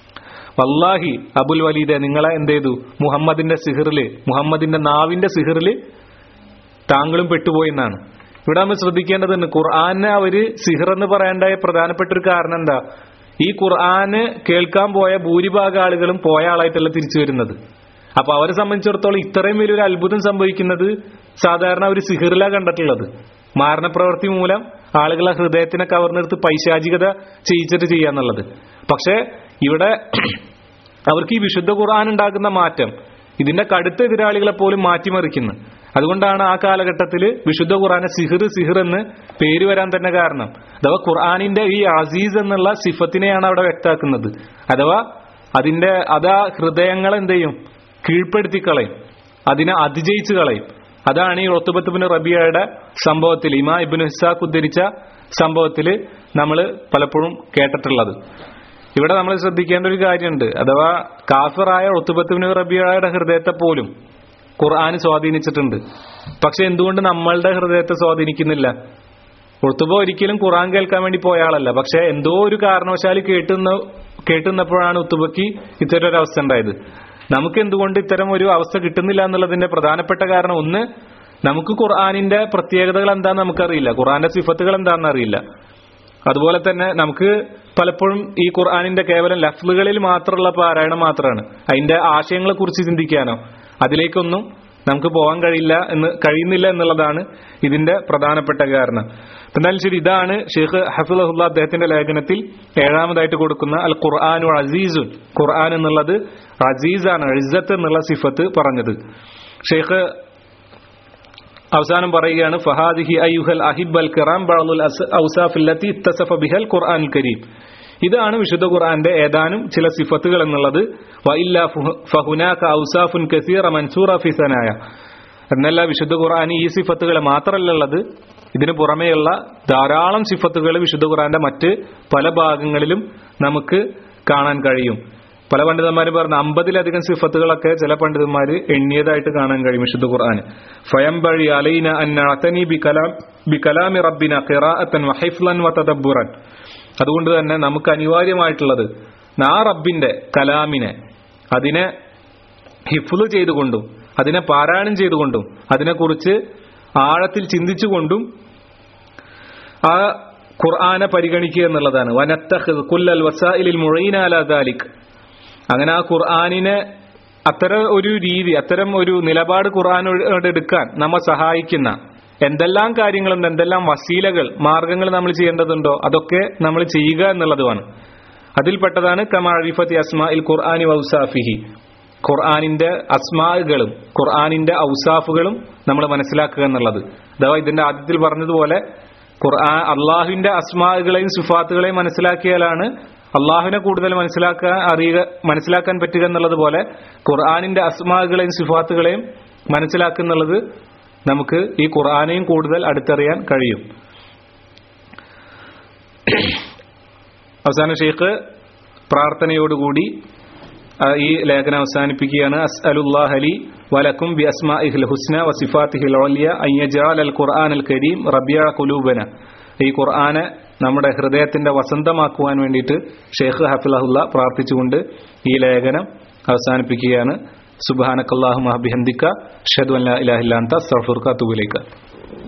വല്ലാഹി അബുൽ വലീദെ നിങ്ങളെ എന്ത് ചെയ്തു മുഹമ്മദിന്റെ സിഹിറില് മുഹമ്മദിന്റെ നാവിന്റെ സിഹിറില് താങ്കളും പെട്ടുപോയി എന്നാണ് ഇവിടെ നമ്മൾ ശ്രദ്ധിക്കേണ്ടതുണ്ട് ഖുർആാനെ അവര് സിഹിർ എന്ന് പറയേണ്ടായ പ്രധാനപ്പെട്ട ഒരു കാരണം എന്താ ഈ ഖുർആന് കേൾക്കാൻ പോയ ഭൂരിഭാഗം ആളുകളും പോയ ആളായിട്ടല്ല തിരിച്ചു വരുന്നത് അപ്പൊ അവരെ സംബന്ധിച്ചിടത്തോളം ഇത്രയും വലിയൊരു അത്ഭുതം സംഭവിക്കുന്നത് സാധാരണ അവർ സിഹിറിലാ കണ്ടിട്ടുള്ളത് മാരണപ്രവൃത്തി മൂലം ആളുകളെ ഹൃദയത്തിനെ കവർന്നെടുത്ത് പൈശാചികത ചെയ്യിച്ചിട്ട് ചെയ്യാന്നുള്ളത് പക്ഷെ ഇവിടെ അവർക്ക് ഈ വിശുദ്ധ ഖുർആൻ ഉണ്ടാക്കുന്ന മാറ്റം ഇതിന്റെ കടുത്ത എതിരാളികളെ പോലും മാറ്റിമറിക്കുന്നു അതുകൊണ്ടാണ് ആ കാലഘട്ടത്തിൽ വിശുദ്ധ ഖുർആനെ സിഹിർ സിഹിർ എന്ന് പേര് വരാൻ തന്നെ കാരണം അഥവാ ഖുർആാനിന്റെ ഈ അസീസ് എന്നുള്ള സിഫത്തിനെയാണ് അവിടെ വ്യക്താക്കുന്നത് അഥവാ അതിന്റെ അതാ ഹൃദയങ്ങൾ എന്ത് ചെയ്യും കീഴ്പ്പെടുത്തി കളയും അതിനെ അതിജയിച്ച് കളയും അതാണ് ഈ ഒത്തുബത്തുബിന് റബിയയുടെ സംഭവത്തിൽ ഇമാ ഇബിന് ഹിസാഖ് ഉദ്ധരിച്ച സംഭവത്തിൽ നമ്മൾ പലപ്പോഴും കേട്ടിട്ടുള്ളത് ഇവിടെ നമ്മൾ ശ്രദ്ധിക്കേണ്ട ഒരു കാര്യമുണ്ട് അഥവാ കാഫിറായ ഒത്തുബത്തുബിന് റബിയയുടെ ഹൃദയത്തെ പോലും ഖുർആൻ സ്വാധീനിച്ചിട്ടുണ്ട് പക്ഷെ എന്തുകൊണ്ട് നമ്മളുടെ ഹൃദയത്തെ സ്വാധീനിക്കുന്നില്ല ഉർത്തുബ ഒരിക്കലും ഖുറാൻ കേൾക്കാൻ വേണ്ടി പോയ ആളല്ല പക്ഷെ എന്തോ ഒരു കാരണവശാൽ കേട്ടുന്ന കേട്ടുന്നപ്പോഴാണ് ഉത്തുബയ്ക്ക് ഇത്തരം ഒരു അവസ്ഥ ഉണ്ടായത് നമുക്ക് എന്തുകൊണ്ട് ഇത്തരം ഒരു അവസ്ഥ കിട്ടുന്നില്ല എന്നുള്ളതിന്റെ പ്രധാനപ്പെട്ട കാരണം ഒന്ന് നമുക്ക് ഖുർആാനിന്റെ പ്രത്യേകതകൾ എന്താണെന്ന് നമുക്കറിയില്ല ഖുർആന്റെ സിഫത്തുകൾ എന്താണെന്ന് അറിയില്ല അതുപോലെ തന്നെ നമുക്ക് പലപ്പോഴും ഈ ഖുർആാനിന്റെ കേവലം ലഫ്ലുകളിൽ മാത്രമുള്ള പാരായണം മാത്രമാണ് അതിന്റെ ആശയങ്ങളെ കുറിച്ച് ചിന്തിക്കാനോ അതിലേക്കൊന്നും നമുക്ക് പോകാൻ കഴിയില്ല എന്ന് കഴിയുന്നില്ല എന്നുള്ളതാണ് ഇതിന്റെ പ്രധാനപ്പെട്ട കാരണം എന്നാലും ശരി ഇതാണ് ഷെയ്ഖ് ഹഫിളഹുല്ല അദ്ദേഹത്തിന്റെ ലേഖനത്തിൽ ഏഴാമതായിട്ട് കൊടുക്കുന്ന അൽ ഖുർആാനു അസീസുൻ ഖുർആൻ എന്നുള്ളത് അസീസാണ് ഇസ്സത്ത് എന്നുള്ള സിഫത്ത് പറഞ്ഞത് ഷെയ്ഖ് അവസാനം പറയുകയാണ് ഫഹാദിഹി അയ്യുഹൽ അഹിബ് അൽ കിറാം ബഅദുൽ ഔസാഫില്ലത്തി ഇത്തസഫ ബിഹൽ ഖുർആൻ കരീം ഇതാണ് വിശുദ്ധ ഖുർആന്റെ ഏതാനും ചില സിഫത്തുകൾ എന്നുള്ളത് വഇല്ല ഫഹുനാക ഔസാഫുൻ കസീറ മൻസൂറ ഫി സനായ എന്നല്ല വിശുദ്ധ ഖുർആൻ ഈ സിഫത്തുകൾ മാത്രമല്ല ഉള്ളത് ഇതിനു പുറമെയുള്ള ധാരാളം സിഫത്തുകൾ വിശുദ്ധ ഖുർആന്റെ മറ്റ് പല ഭാഗങ്ങളിലും നമുക്ക് കാണാൻ കഴിയും പല പണ്ഡിതന്മാരും പറഞ്ഞ അമ്പതിലധികം സിഫത്തുകളൊക്കെ ചില പണ്ഡിതന്മാർ എണ്ണിയതായിട്ട് കാണാൻ കഴിയും വിശുദ്ധ ഖുർആൻ ഫയം ബഴി അലൈന അന്നഅതനി ബി കലാം ബി കലാമി റബ്ബിന ഖിറാഅത്തൻ വഹിഫ്ലൻ വതദബ്ബുറൻ അതുകൊണ്ട് തന്നെ നമുക്ക് അനിവാര്യമായിട്ടുള്ളത് ആ റബ്ബിന്റെ കലാമിനെ അതിനെ ഹിഫ്ലു ചെയ്തുകൊണ്ടും അതിനെ പാരായണം ചെയ്തുകൊണ്ടും അതിനെക്കുറിച്ച് ആഴത്തിൽ ചിന്തിച്ചുകൊണ്ടും ആ ഖുർആനെ പരിഗണിക്കുക എന്നുള്ളതാണ് വനത്തഹ് കുല്ലൽ വസായിലിൽ മുഴയിനാല ദാലിക് അങ്ങനെ ആ ഖുർആാനിനെ അത്തരം ഒരു രീതി അത്തരം ഒരു നിലപാട് ഖുർആാനോട് എടുക്കാൻ നമ്മെ സഹായിക്കുന്ന എന്തെല്ലാം കാര്യങ്ങളുണ്ട് എന്തെല്ലാം വസീലകൾ മാർഗങ്ങൾ നമ്മൾ ചെയ്യേണ്ടതുണ്ടോ അതൊക്കെ നമ്മൾ ചെയ്യുക എന്നുള്ളതുമാണ് അതിൽപ്പെട്ടതാണ് കമാരിഫത്തി അസ്മാ ഇൽ ഖുർആാനി ഔസാഫിഹി ഖുർആാനിന്റെ അസ്മാകളും ഖുർആാനിന്റെ ഔസാഫുകളും നമ്മൾ മനസ്സിലാക്കുക എന്നുള്ളത് അഥവാ ഇതിന്റെ ആദ്യത്തിൽ പറഞ്ഞതുപോലെ ഖുർആൻ അള്ളാഹുവിന്റെ അസ്മാകളെയും സുഫാത്തുകളെയും മനസ്സിലാക്കിയാലാണ് അള്ളാഹുവിനെ കൂടുതൽ മനസ്സിലാക്കാൻ അറിയുക മനസ്സിലാക്കാൻ പറ്റുക എന്നുള്ളത് പോലെ ഖുർആാനിന്റെ അസ്മാകളെയും സിഫാത്തുകളെയും മനസ്സിലാക്കുന്നുള്ളത് നമുക്ക് ഈ ഖുർആാനെയും കൂടുതൽ അടുത്തറിയാൻ കഴിയും അവസാന ഷെയ്ഖ് പ്രാർത്ഥനയോടുകൂടി ഈ ലേഖനം അവസാനിപ്പിക്കുകയാണ് അസ്അലുല്ലാഹ് അലി വലക്കും ബി അസ്മാഇഹിൽ ഹുസ്ന വസിഫാത്തിഹിൽ ഓലിയ അയ്യജാൽ അൽ ഖുർആൻ അൽ കരീം റബിയ കുലൂബന ഈ ഖുർആനെ നമ്മുടെ ഹൃദയത്തിന്റെ വസന്തമാക്കുവാൻ വേണ്ടിയിട്ട് ഷെയ്ഖ് ഹഫിലഹുല്ല പ്രാർത്ഥിച്ചുകൊണ്ട് ഈ ലേഖനം അവസാനിപ്പിക്കുകയാണ് സുബാനക്കല്ലാഹു മഹബിഹന്ദിക്ക ഷെദ് അല്ലാ ഇലാഹില്ലാന്ത സഫുർക്ക തുബിലേക്ക്